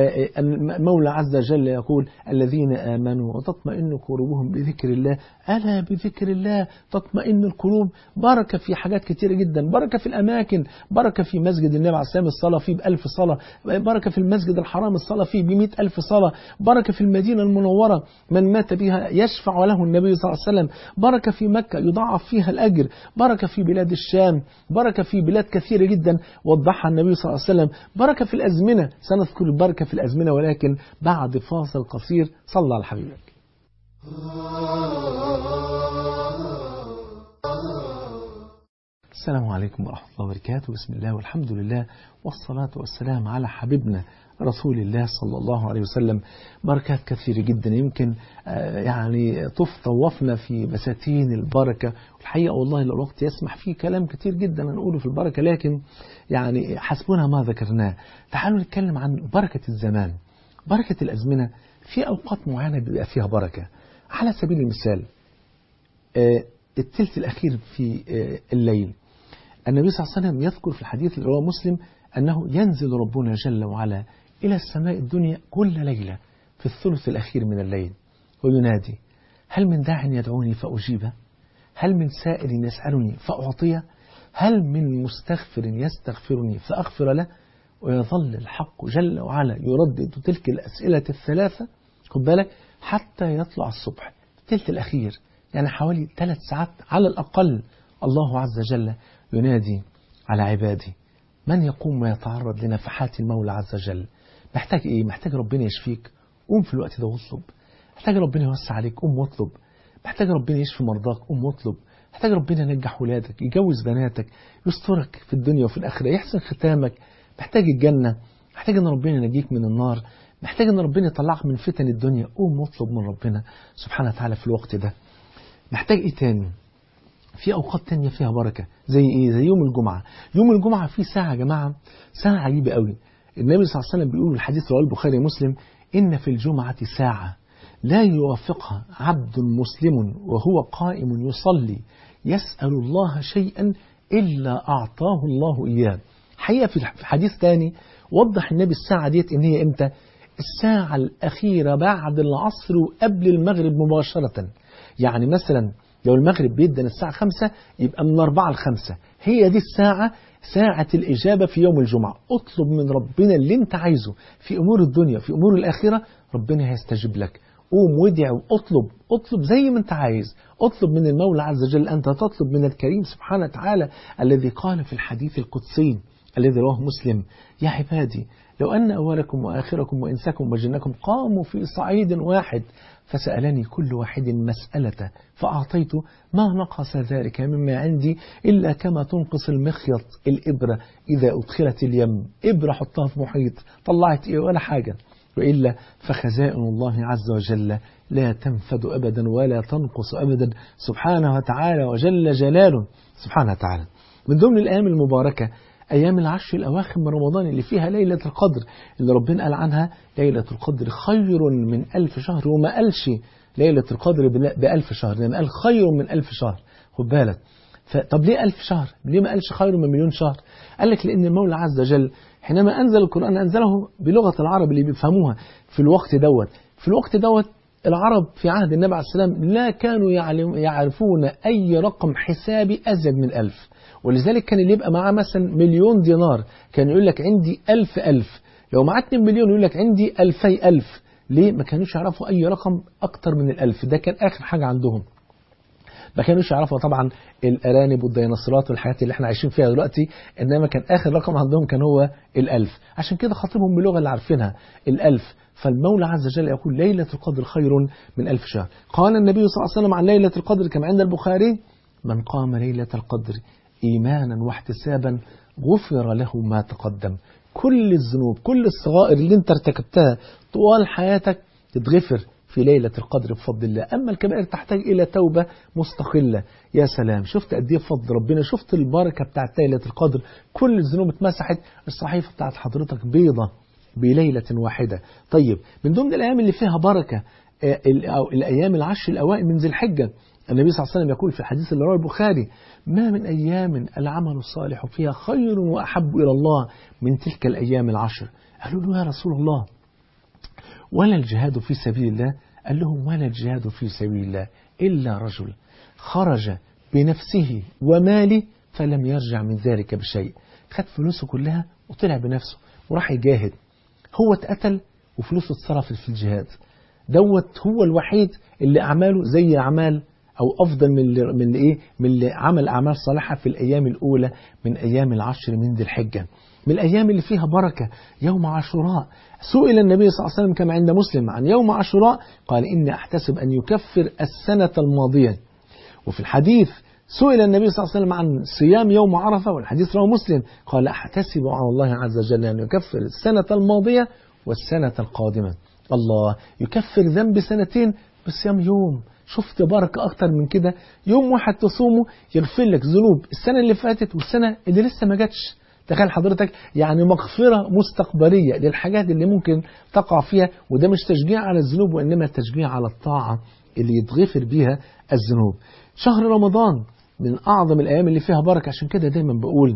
المولى عز وجل يقول الذين آمنوا وتطمئن قلوبهم بذكر الله ألا بذكر الله تطمئن القلوب بركة في حاجات كتيرة جدا بركة في الأماكن بركة في مسجد النبي عليه السلام الصلاة فيه بألف صلاة بركة في المسجد الحرام الصلاة فيه بمئة ألف صلاة بركة في المدينة المنورة من مات بها يشفع له النبي صلى الله عليه وسلم بركة في مكة يضاعف فيها الأجر بركة في بلاد الشام بركة في بلاد كثيرة جدا وضحها النبي صلى الله عليه وسلم بركة في الأزمنة سنذكر البركة في الأزمنة ولكن بعد فاصل قصير صلى على حبيبك السلام عليكم ورحمة الله وبركاته بسم الله والحمد لله والصلاة والسلام على حبيبنا رسول الله صلى الله عليه وسلم بركات كثيرة جدا يمكن يعني طوفنا في بساتين البركة الحقيقة والله لو الوقت يسمح فيه كلام كتير جدا نقوله في البركة لكن يعني حسبنا ما ذكرناه تعالوا نتكلم عن بركة الزمان بركة الأزمنة في أوقات معينة بيبقى فيها بركة على سبيل المثال الثلث الأخير في الليل النبي صلى الله عليه وسلم يذكر في الحديث اللي رواه مسلم أنه ينزل ربنا جل وعلا إلى السماء الدنيا كل ليلة في الثلث الأخير من الليل وينادي هل من داع يدعوني فأجيبه هل من سائل يسألني فأعطيه هل من مستغفر يستغفرني فأغفر له ويظل الحق جل وعلا يردد تلك الأسئلة الثلاثة خد بالك حتى يطلع الصبح الثلث الأخير يعني حوالي ثلاث ساعات على الأقل الله عز وجل ينادي على عبادي من يقوم ويتعرض لنفحات المولى عز وجل محتاج ايه محتاج ربنا يشفيك قوم في الوقت ده واطلب محتاج ربنا يوسع عليك قوم واطلب محتاج ربنا يشفي مرضاك قوم واطلب محتاج ربنا ينجح ولادك يجوز بناتك يسترك في الدنيا وفي الآخرة يحسن ختامك محتاج الجنة محتاج ان ربنا ينجيك من النار محتاج ان ربنا يطلعك من فتن الدنيا قوم واطلب من ربنا سبحانه وتعالى في الوقت ده محتاج ايه تاني في أوقات تانية فيها بركة زي إيه؟ زي يوم الجمعة يوم الجمعة في ساعة يا جماعة ساعة عجيبة قوي النبي صلى الله عليه وسلم بيقول الحديث رواه البخاري ومسلم إن في الجمعة ساعة لا يوافقها عبد مسلم وهو قائم يصلي يسأل الله شيئا إلا أعطاه الله إياه حقيقة في حديث تاني وضح النبي الساعة ديت إن هي إمتى الساعة الأخيرة بعد العصر وقبل المغرب مباشرة يعني مثلا لو المغرب بيدن الساعة خمسة يبقى من أربعة لخمسة هي دي الساعة ساعة الإجابة في يوم الجمعة اطلب من ربنا اللي انت عايزه في أمور الدنيا في أمور الآخرة ربنا هيستجيب لك قوم وادع واطلب اطلب زي ما انت عايز اطلب من المولى عز وجل أنت تطلب من الكريم سبحانه وتعالى الذي قال في الحديث القدسي الذي رواه مسلم يا عبادي لو أن أولكم وآخركم وإنسكم وجنكم قاموا في صعيد واحد فسألني كل واحد مسألة فأعطيت ما نقص ذلك مما عندي إلا كما تنقص المخيط الإبرة إذا أدخلت اليم إبرة حطها في محيط طلعت إيه ولا حاجة وإلا فخزائن الله عز وجل لا تنفد أبدا ولا تنقص أبدا سبحانه وتعالى وجل جلاله سبحانه وتعالى من ضمن الأيام المباركة أيام العشر الأواخر من رمضان اللي فيها ليلة القدر اللي ربنا قال عنها ليلة القدر خير من ألف شهر وما قالش ليلة القدر بألف شهر لأن قال خير من ألف شهر خد بالك طب ليه ألف شهر ليه ما قالش خير من مليون شهر قال لك لأن المولى عز وجل حينما أنزل القرآن أنزله بلغة العرب اللي بيفهموها في الوقت دوت في الوقت دوت العرب في عهد النبي عليه السلام لا كانوا يعرفون أي رقم حسابي أزيد من ألف ولذلك كان اللي يبقى معاه مثلا مليون دينار كان يقول لك عندي ألف ألف لو معاه 2 مليون يقول لك عندي ألفي ألف ليه ما كانوش يعرفوا أي رقم أكتر من الألف ده كان آخر حاجة عندهم ما كانوش يعرفوا طبعا الأرانب والديناصورات والحاجات اللي احنا عايشين فيها دلوقتي إنما كان آخر رقم عندهم كان هو الألف عشان كده خاطبهم باللغة اللي عارفينها الألف فالمولى عز وجل يقول ليلة القدر خير من ألف شهر قال النبي صلى الله عليه وسلم عن ليلة القدر كما عند البخاري من قام ليلة القدر إيمانا واحتسابا غفر له ما تقدم كل الذنوب كل الصغائر اللي انت ارتكبتها طوال حياتك تتغفر في ليلة القدر بفضل الله أما الكبائر تحتاج إلى توبة مستقلة يا سلام شفت قد ايه فضل ربنا شفت البركة بتاعت ليلة القدر كل الذنوب اتمسحت الصحيفة بتاعت حضرتك بيضة بليلة واحدة طيب من ضمن الأيام اللي فيها بركة الأيام العشر الأوائل من ذي الحجة النبي صلى الله عليه وسلم يقول في الحديث اللي رواه البخاري ما من أيام العمل الصالح فيها خير وأحب إلى الله من تلك الأيام العشر قالوا له يا رسول الله ولا الجهاد في سبيل الله قال لهم ولا الجهاد في سبيل الله إلا رجل خرج بنفسه وماله فلم يرجع من ذلك بشيء خد فلوسه كلها وطلع بنفسه وراح يجاهد هو اتقتل وفلوسه اتصرفت في الجهاد دوت هو الوحيد اللي أعماله زي أعمال أو أفضل من اللي من اللي إيه من اللي عمل أعمال صالحة في الأيام الأولى من أيام العشر من ذي الحجة من الأيام اللي فيها بركة يوم عاشوراء سئل النبي صلى الله عليه وسلم كما عند مسلم عن يوم عاشوراء قال إني أحتسب أن يكفر السنة الماضية وفي الحديث سئل النبي صلى الله عليه وسلم عن صيام يوم عرفة والحديث رواه مسلم قال أحتسب على الله عز وجل أن يكفر السنة الماضية والسنة القادمة الله يكفر ذنب سنتين بصيام يوم شفت بركة أكتر من كده يوم واحد تصومه يغفر لك ذنوب السنة اللي فاتت والسنة اللي لسه ما جاتش تخيل حضرتك يعني مغفرة مستقبلية للحاجات اللي ممكن تقع فيها وده مش تشجيع على الذنوب وإنما تشجيع على الطاعة اللي يتغفر بيها الذنوب شهر رمضان من أعظم الأيام اللي فيها بركة عشان كده دايما بقول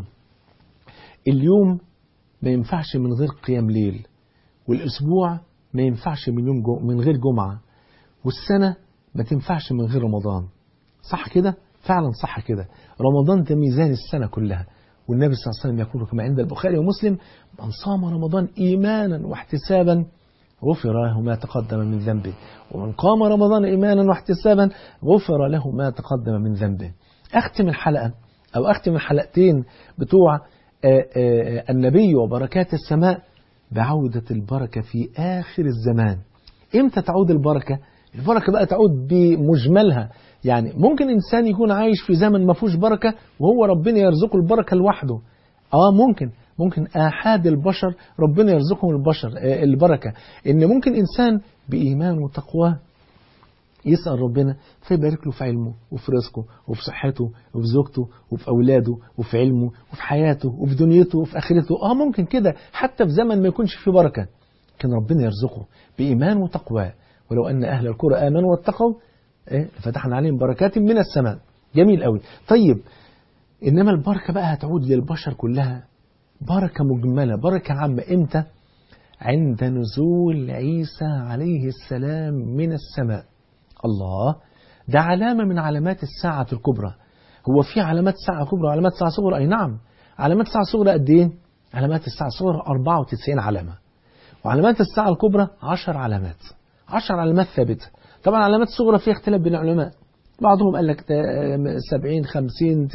اليوم ما ينفعش من غير قيام ليل والأسبوع ما ينفعش من يوم جو من غير جمعة والسنة ما تنفعش من غير رمضان صح كده؟ فعلا صح كده رمضان ده ميزان السنة كلها والنبي صلى الله عليه وسلم يقول كما عند البخاري ومسلم من صام رمضان إيمانا واحتسابا غفر له ما تقدم من ذنبه ومن قام رمضان إيمانا واحتسابا غفر له ما تقدم من ذنبه أختم الحلقة أو أختم الحلقتين بتوع آآ آآ النبي وبركات السماء بعودة البركة في آخر الزمان إمتى تعود البركة؟ البركة بقى تعود بمجملها يعني ممكن إنسان يكون عايش في زمن ما فيهوش بركة وهو ربنا يرزقه البركة لوحده آه ممكن ممكن آحاد البشر ربنا يرزقهم البشر آه البركة إن ممكن إنسان بإيمان وتقواه يسأل ربنا فيبارك له في علمه وفي رزقه وفي صحته وفي زوجته وفي أولاده وفي علمه وفي حياته وفي دنيته وفي آخرته آه ممكن كده حتى في زمن ما يكونش فيه بركة كان ربنا يرزقه بإيمان وتقواه ولو أن أهل القرى آمنوا واتقوا إيه فتحنا عليهم بركات من السماء جميل قوي طيب إنما البركة بقى هتعود للبشر كلها بركة مجملة بركة عامة إمتى عند نزول عيسى عليه السلام من السماء الله ده علامة من علامات الساعة الكبرى هو في علامات ساعة كبرى وعلامات ساعة صغرى أي نعم علامات الساعة الصغرى قد إيه علامات الساعة الصغرى 94 علامة وعلامات الساعة الكبرى 10 علامات 10 علامات ثابتة طبعا علامات الصغرى فيها اختلاف بين العلماء بعضهم قال لك 70 50 90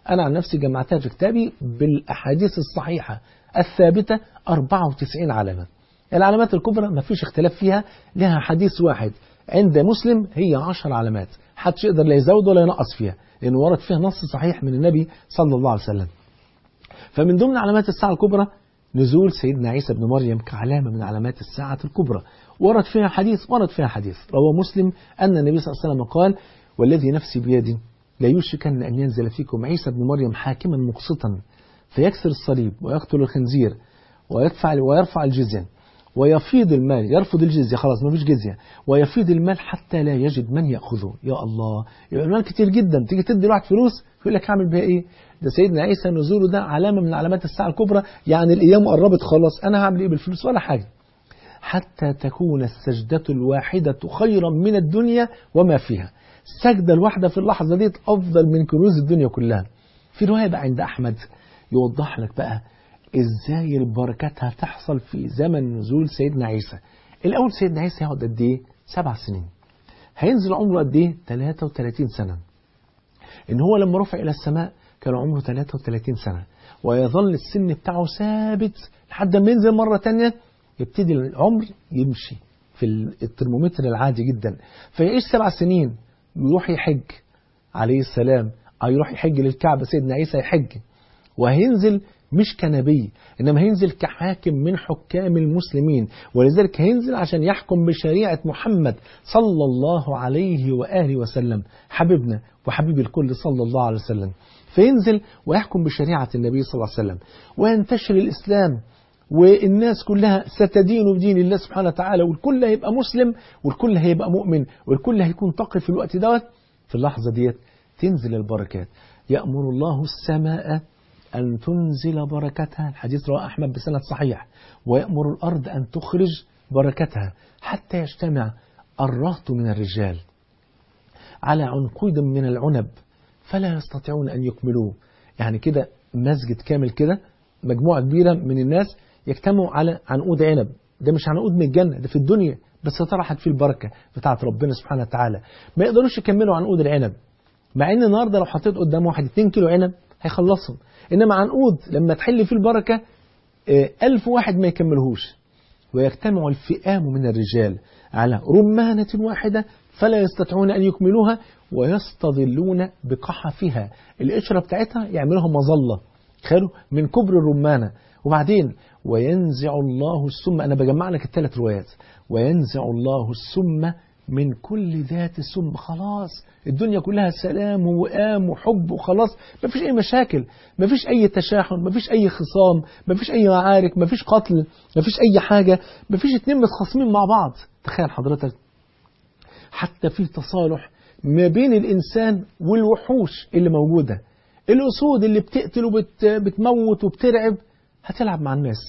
أنا عن نفسي جمعتها في كتابي بالأحاديث الصحيحة الثابتة 94 علامة العلامات الكبرى ما فيش اختلاف فيها لها حديث واحد عند مسلم هي 10 علامات حدش يقدر لا يزود ولا ينقص فيها لأن ورد فيها نص صحيح من النبي صلى الله عليه وسلم فمن ضمن علامات الساعة الكبرى نزول سيدنا عيسى بن مريم كعلامة من علامات الساعة الكبرى ورد فيها حديث ورد فيها حديث روى مسلم أن النبي صلى الله عليه وسلم قال والذي نفسي بيده لا يوشكن أن ينزل فيكم عيسى بن مريم حاكما مقسطا فيكسر الصليب ويقتل الخنزير ويدفع ويرفع الجزية ويفيض المال يرفض الجزية خلاص ما فيش جزية ويفيض المال حتى لا يجد من يأخذه يا الله يبقى المال كتير جدا تيجي تدي لواحد فلوس يقول لك هعمل بيها ايه ده سيدنا عيسى نزوله ده علامة من علامات الساعة الكبرى يعني الأيام قربت خلاص أنا هعمل ايه بالفلوس ولا حاجة حتى تكون السجدة الواحدة خيرا من الدنيا وما فيها السجدة الواحدة في اللحظة دي أفضل من كنوز الدنيا كلها في رواية بقى عند أحمد يوضح لك بقى ازاي البركات هتحصل في زمن نزول سيدنا عيسى الاول سيدنا عيسى هيقعد قد ايه سبع سنين هينزل عمره قد ايه 33 سنه ان هو لما رفع الى السماء كان عمره 33 سنه ويظل السن بتاعه ثابت لحد ما ينزل مره تانية يبتدي العمر يمشي في الترمومتر العادي جدا فيعيش سبع سنين يروح يحج عليه السلام أو يروح يحج للكعبة سيدنا عيسى يحج وهينزل مش كنبي إنما هينزل كحاكم من حكام المسلمين ولذلك هينزل عشان يحكم بشريعة محمد صلى الله عليه وآله وسلم حبيبنا وحبيب الكل صلى الله عليه وسلم فينزل ويحكم بشريعة النبي صلى الله عليه وسلم وينتشر الإسلام والناس كلها ستدين بدين الله سبحانه وتعالى والكل هيبقى مسلم والكل هيبقى مؤمن والكل هيكون تقي في الوقت دوت في اللحظة ديت تنزل البركات يأمر الله السماء أن تنزل بركتها الحديث رواه أحمد بسند صحيح ويأمر الأرض أن تخرج بركتها حتى يجتمع الرهط من الرجال على عنقود من العنب فلا يستطيعون أن يكملوه يعني كده مسجد كامل كده مجموعة كبيرة من الناس يجتمعوا على عنقود عنب ده مش عنقود من الجنة ده في الدنيا بس طرحت فيه البركة بتاعت ربنا سبحانه وتعالى ما يقدروش يكملوا عنقود العنب مع ان النهارده لو حطيت قدام واحد 2 كيلو عنب هيخلصهم انما عنقود لما تحل فيه البركة ألف واحد ما يكملهوش ويجتمع الفئام من الرجال على رمانة واحدة فلا يستطيعون أن يكملوها ويستظلون بقحفها القشرة بتاعتها يعملوها مظلة خلوا من كبر الرمانة وبعدين وينزع الله السم أنا بجمع لك الثلاث روايات وينزع الله السم من كل ذات سم خلاص الدنيا كلها سلام ووئام وحب وخلاص ما فيش أي مشاكل ما فيش أي تشاحن ما فيش أي خصام ما فيش أي معارك ما فيش قتل ما فيش أي حاجة ما فيش اتنين متخاصمين مع بعض تخيل حضرتك حتى في تصالح ما بين الإنسان والوحوش اللي موجودة الأسود اللي بتقتل وبتموت وبترعب هتلعب مع الناس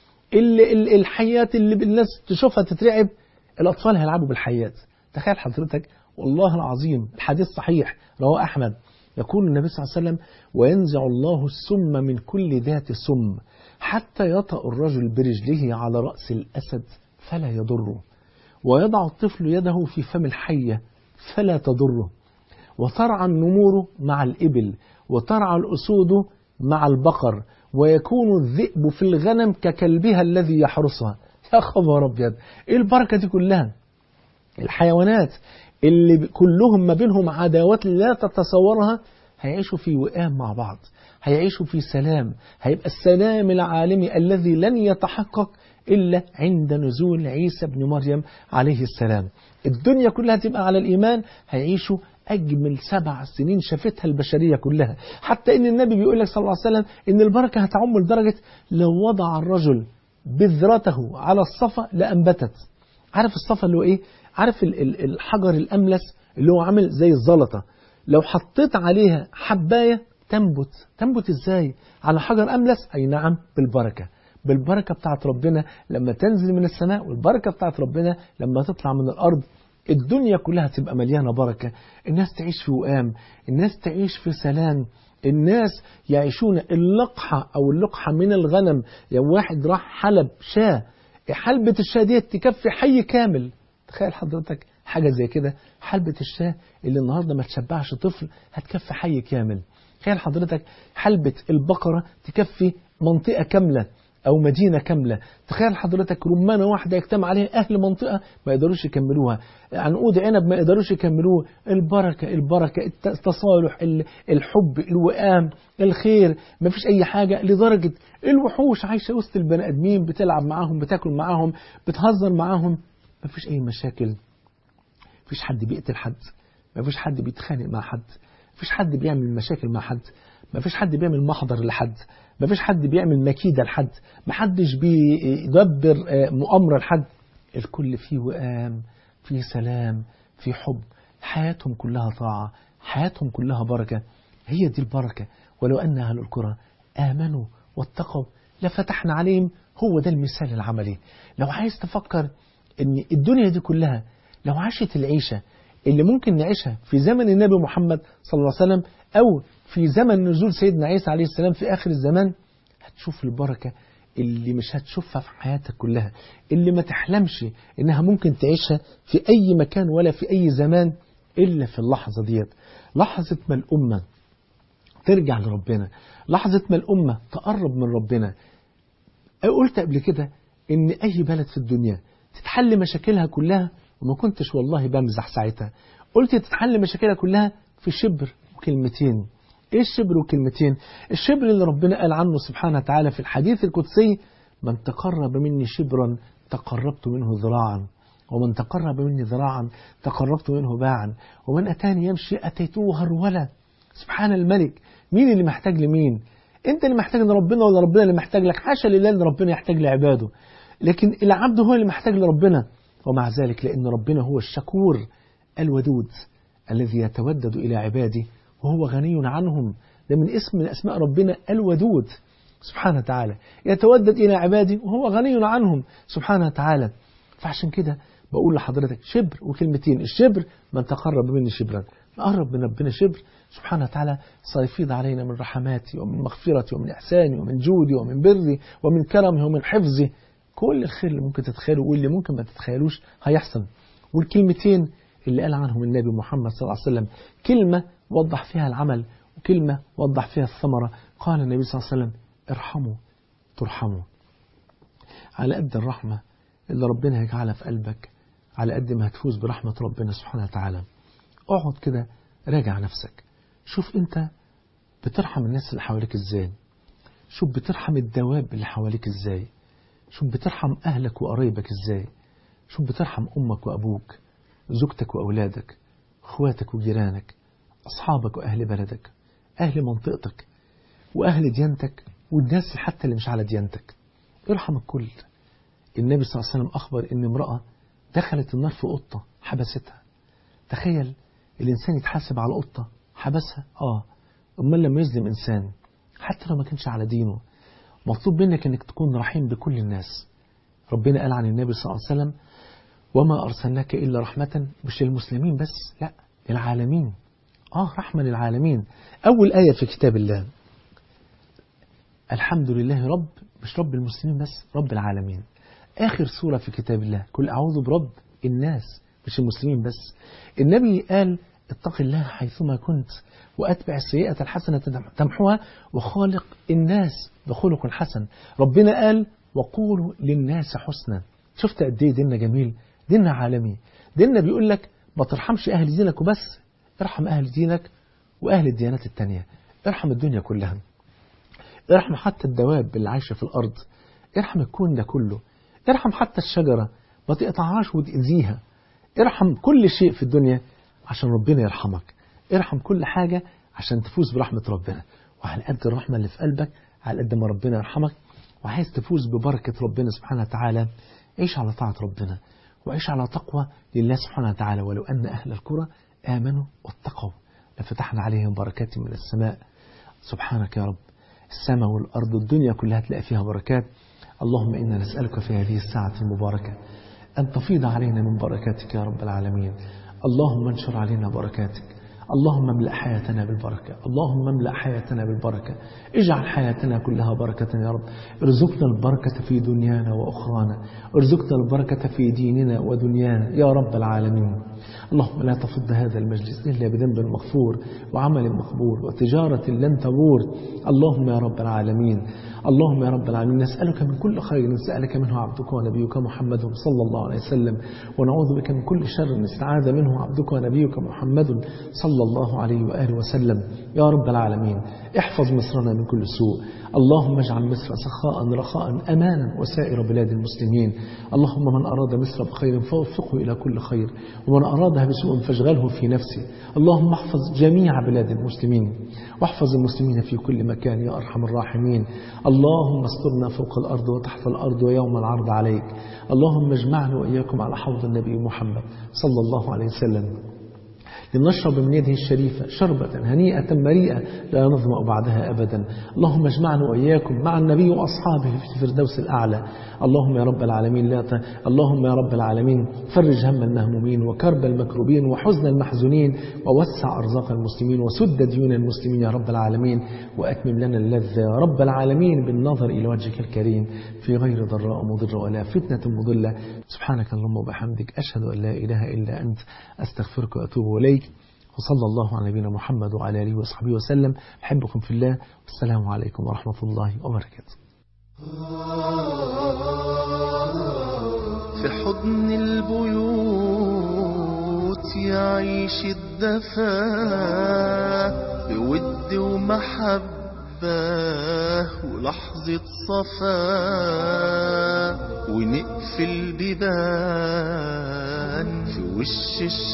الحيات اللي الناس تشوفها تترعب الأطفال هيلعبوا بالحيات تخيل حضرتك والله العظيم الحديث صحيح رواه أحمد يقول النبي صلى الله عليه وسلم وينزع الله السم من كل ذات سم حتى يطأ الرجل برجله على رأس الأسد فلا يضره ويضع الطفل يده في فم الحية فلا تضره وترعى النمور مع الإبل وترعى الأسود مع البقر ويكون الذئب في الغنم ككلبها الذي يحرسها يا خبر أبيض إيه البركة دي كلها الحيوانات اللي كلهم ما بينهم عداوات لا تتصورها هيعيشوا في وئام مع بعض هيعيشوا في سلام هيبقى السلام العالمي الذي لن يتحقق إلا عند نزول عيسى بن مريم عليه السلام الدنيا كلها تبقى على الإيمان هيعيشوا أجمل سبع سنين شافتها البشرية كلها حتى إن النبي بيقول لك صلى الله عليه وسلم إن البركة هتعم لدرجة لو وضع الرجل بذرته على الصفا لأنبتت عارف الصفا اللي هو إيه عارف الحجر الأملس اللي هو عامل زي الزلطة لو حطيت عليها حباية تنبت تنبت إزاي على حجر أملس أي نعم بالبركة بالبركة بتاعت ربنا لما تنزل من السماء والبركة بتاعت ربنا لما تطلع من الأرض الدنيا كلها تبقى مليانة بركة الناس تعيش في وئام الناس تعيش في سلام الناس يعيشون اللقحة أو اللقحة من الغنم يعني واحد راح حلب شاة حلبة الشاة دي تكفي حي كامل تخيل حضرتك حاجة زي كده حلبة الشاة اللي النهاردة ما تشبعش طفل هتكفي حي كامل تخيل حضرتك حلبة البقرة تكفي منطقة كاملة أو مدينة كاملة تخيل حضرتك رمانة واحدة يجتمع عليها أهل منطقة ما يقدروش يكملوها عنقود عنب ما يقدروش يكملوه البركة البركة التصالح الحب الوئام الخير ما فيش أي حاجة لدرجة الوحوش عايشة وسط البني آدمين بتلعب معاهم بتاكل معاهم بتهزر معاهم ما فيش أي مشاكل ما فيش حد بيقتل حد ما فيش حد بيتخانق مع حد ما فيش حد بيعمل مشاكل مع حد ما فيش حد بيعمل محضر لحد ما فيش حد بيعمل مكيدة لحد ما حدش بيدبر مؤامرة لحد الكل فيه وئام فيه سلام فيه حب حياتهم كلها طاعة حياتهم كلها بركة هي دي البركة ولو أن أهل القرى آمنوا واتقوا لفتحنا عليهم هو ده المثال العملي لو عايز تفكر ان الدنيا دي كلها لو عاشت العيشة اللي ممكن نعيشها في زمن النبي محمد صلى الله عليه وسلم أو في زمن نزول سيدنا عيسى عليه السلام في آخر الزمان هتشوف البركة اللي مش هتشوفها في حياتك كلها اللي ما تحلمش إنها ممكن تعيشها في أي مكان ولا في أي زمان إلا في اللحظة ديت لحظة ما الأمة ترجع لربنا لحظة ما الأمة تقرب من ربنا قلت قبل كده إن أي بلد في الدنيا تتحل مشاكلها كلها وما كنتش والله بمزح ساعتها قلت تتحل مشاكلها كلها في شبر وكلمتين ايه الشبر وكلمتين الشبر اللي ربنا قال عنه سبحانه وتعالى في الحديث القدسي من تقرب مني شبرا تقربت منه ذراعا ومن تقرب مني ذراعا تقربت منه باعا ومن أتاني يمشي أتيته هرولا سبحان الملك مين اللي محتاج لمين انت اللي محتاج لربنا ولا ربنا اللي محتاج لك حاشا لله ان ربنا يحتاج لعباده لكن العبد هو اللي محتاج لربنا ومع ذلك لأن ربنا هو الشكور الودود الذي يتودد إلى عباده وهو غني عنهم ده من اسم من أسماء ربنا الودود سبحانه وتعالى يتودد إلى عباده وهو غني عنهم سبحانه وتعالى فعشان كده بقول لحضرتك شبر وكلمتين الشبر من تقرب مني شبرا نقرب من ربنا شبر سبحانه وتعالى سيفيض علينا من رحماتي ومن مغفرتي ومن إحساني ومن جودي ومن بري ومن كرمه ومن حفظه كل الخير اللي ممكن تتخيله واللي ممكن ما تتخيلوش هيحصل والكلمتين اللي قال عنهم النبي محمد صلى الله عليه وسلم كلمة وضح فيها العمل وكلمة وضح فيها الثمرة قال النبي صلى الله عليه وسلم ارحموا ترحموا على قد الرحمة اللي ربنا يجعلها في قلبك على قد ما هتفوز برحمة ربنا سبحانه وتعالى اقعد كده راجع نفسك شوف انت بترحم الناس اللي حواليك ازاي شوف بترحم الدواب اللي حواليك ازاي شوف بترحم أهلك وقرايبك إزاي شوف بترحم أمك وأبوك زوجتك وأولادك أخواتك وجيرانك أصحابك وأهل بلدك أهل منطقتك وأهل ديانتك والناس حتى اللي مش على ديانتك ارحم الكل النبي صلى الله عليه وسلم أخبر إن امرأة دخلت النار في قطة حبستها تخيل الإنسان يتحاسب على قطة حبسها آه أمال لما يظلم إنسان حتى لو ما كانش على دينه مطلوب منك انك تكون رحيم بكل الناس ربنا قال عن النبي صلى الله عليه وسلم وما أرسلناك إلا رحمة مش للمسلمين بس لا للعالمين آه رحمة للعالمين أول آية في كتاب الله الحمد لله رب مش رب المسلمين بس رب العالمين آخر سورة في كتاب الله كل أعوذ برب الناس مش المسلمين بس النبي قال اتق الله حيثما كنت وأتبع السيئة الحسنة تمحوها وخالق الناس بخلق حسن ربنا قال وقولوا للناس حسنا شفت قد ايه ديننا جميل ديننا عالمي ديننا بيقول لك ما ترحمش أهل دينك وبس ارحم أهل دينك وأهل الديانات التانية ارحم الدنيا كلها ارحم حتى الدواب اللي عايشة في الأرض ارحم الكون ده كله ارحم حتى الشجرة ما تقطعهاش وتأذيها ارحم كل شيء في الدنيا عشان ربنا يرحمك ارحم كل حاجة عشان تفوز برحمة ربنا وعلى قد الرحمة اللي في قلبك على قد ما ربنا يرحمك وعايز تفوز ببركة ربنا سبحانه وتعالى عيش على طاعة ربنا وعيش على تقوى لله سبحانه وتعالى ولو أن أهل القرى آمنوا واتقوا لفتحنا عليهم بركات من السماء سبحانك يا رب السماء والأرض الدنيا كلها تلاقي فيها بركات اللهم إنا نسألك في هذه الساعة المباركة أن تفيض علينا من بركاتك يا رب العالمين اللهم انشر علينا بركاتك اللهم املأ حياتنا بالبركة اللهم املأ حياتنا بالبركة اجعل حياتنا كلها بركة يا رب ارزقنا البركة في دنيانا وأخرانا ارزقنا البركة في ديننا ودنيانا يا رب العالمين اللهم لا تفض هذا المجلس إلا بذنب مغفور وعمل مقبول وتجارة لن تبور اللهم يا رب العالمين اللهم يا رب العالمين نسألك من كل خير سألك منه عبدك ونبيك محمد صلى الله عليه وسلم ونعوذ بك من كل شر استعاذ منه عبدك ونبيك محمد صلى الله عليه وآله وسلم يا رب العالمين احفظ مصرنا من كل سوء اللهم اجعل مصر سخاء رخاء أمانا وسائر بلاد المسلمين اللهم من أراد مصر بخير فوفقه إلى كل خير ومن أرادها بسوء فاشغله في نفسه اللهم احفظ جميع بلاد المسلمين واحفظ المسلمين في كل مكان يا أرحم الراحمين اللهم استرنا فوق الأرض وتحت الأرض ويوم العرض عليك اللهم اجمعنا وإياكم على حوض النبي محمد صلى الله عليه وسلم لنشرب من يده الشريفة شربة هنيئة مريئة لا نظمأ بعدها أبدا اللهم اجمعنا وإياكم مع النبي وأصحابه في الفردوس الأعلى اللهم يا رب العالمين لا ت... اللهم يا رب العالمين فرج هم المهمومين وكرب المكروبين وحزن المحزونين ووسع أرزاق المسلمين وسد ديون المسلمين يا رب العالمين وأتمم لنا اللذة يا رب العالمين بالنظر إلى وجهك الكريم في غير ضراء مضرة ولا فتنة مضلة سبحانك اللهم وبحمدك أشهد أن لا إله إلا أنت أستغفرك وأتوب إليك وصلى الله على نبينا محمد وعلى آله وصحبه وسلم أحبكم في الله والسلام عليكم ورحمة الله وبركاته في حضن البيوت يعيش الدفا بود ومحبة ولحظة صفا ونقفل بيبان في وش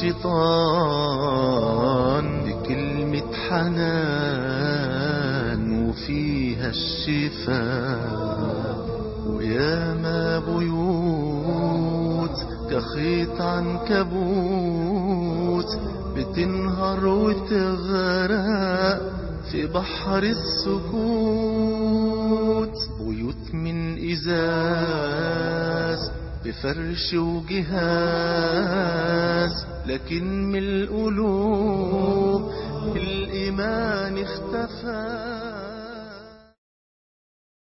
الشيطان بكلمة حنان وفيها الشفاء وياما بيوت كخيط عنكبوت بتنهار وتغرق في بحر السكوت بيوت من إزاز بفرش وجهاز لكن من القلوب الإيمان اختفى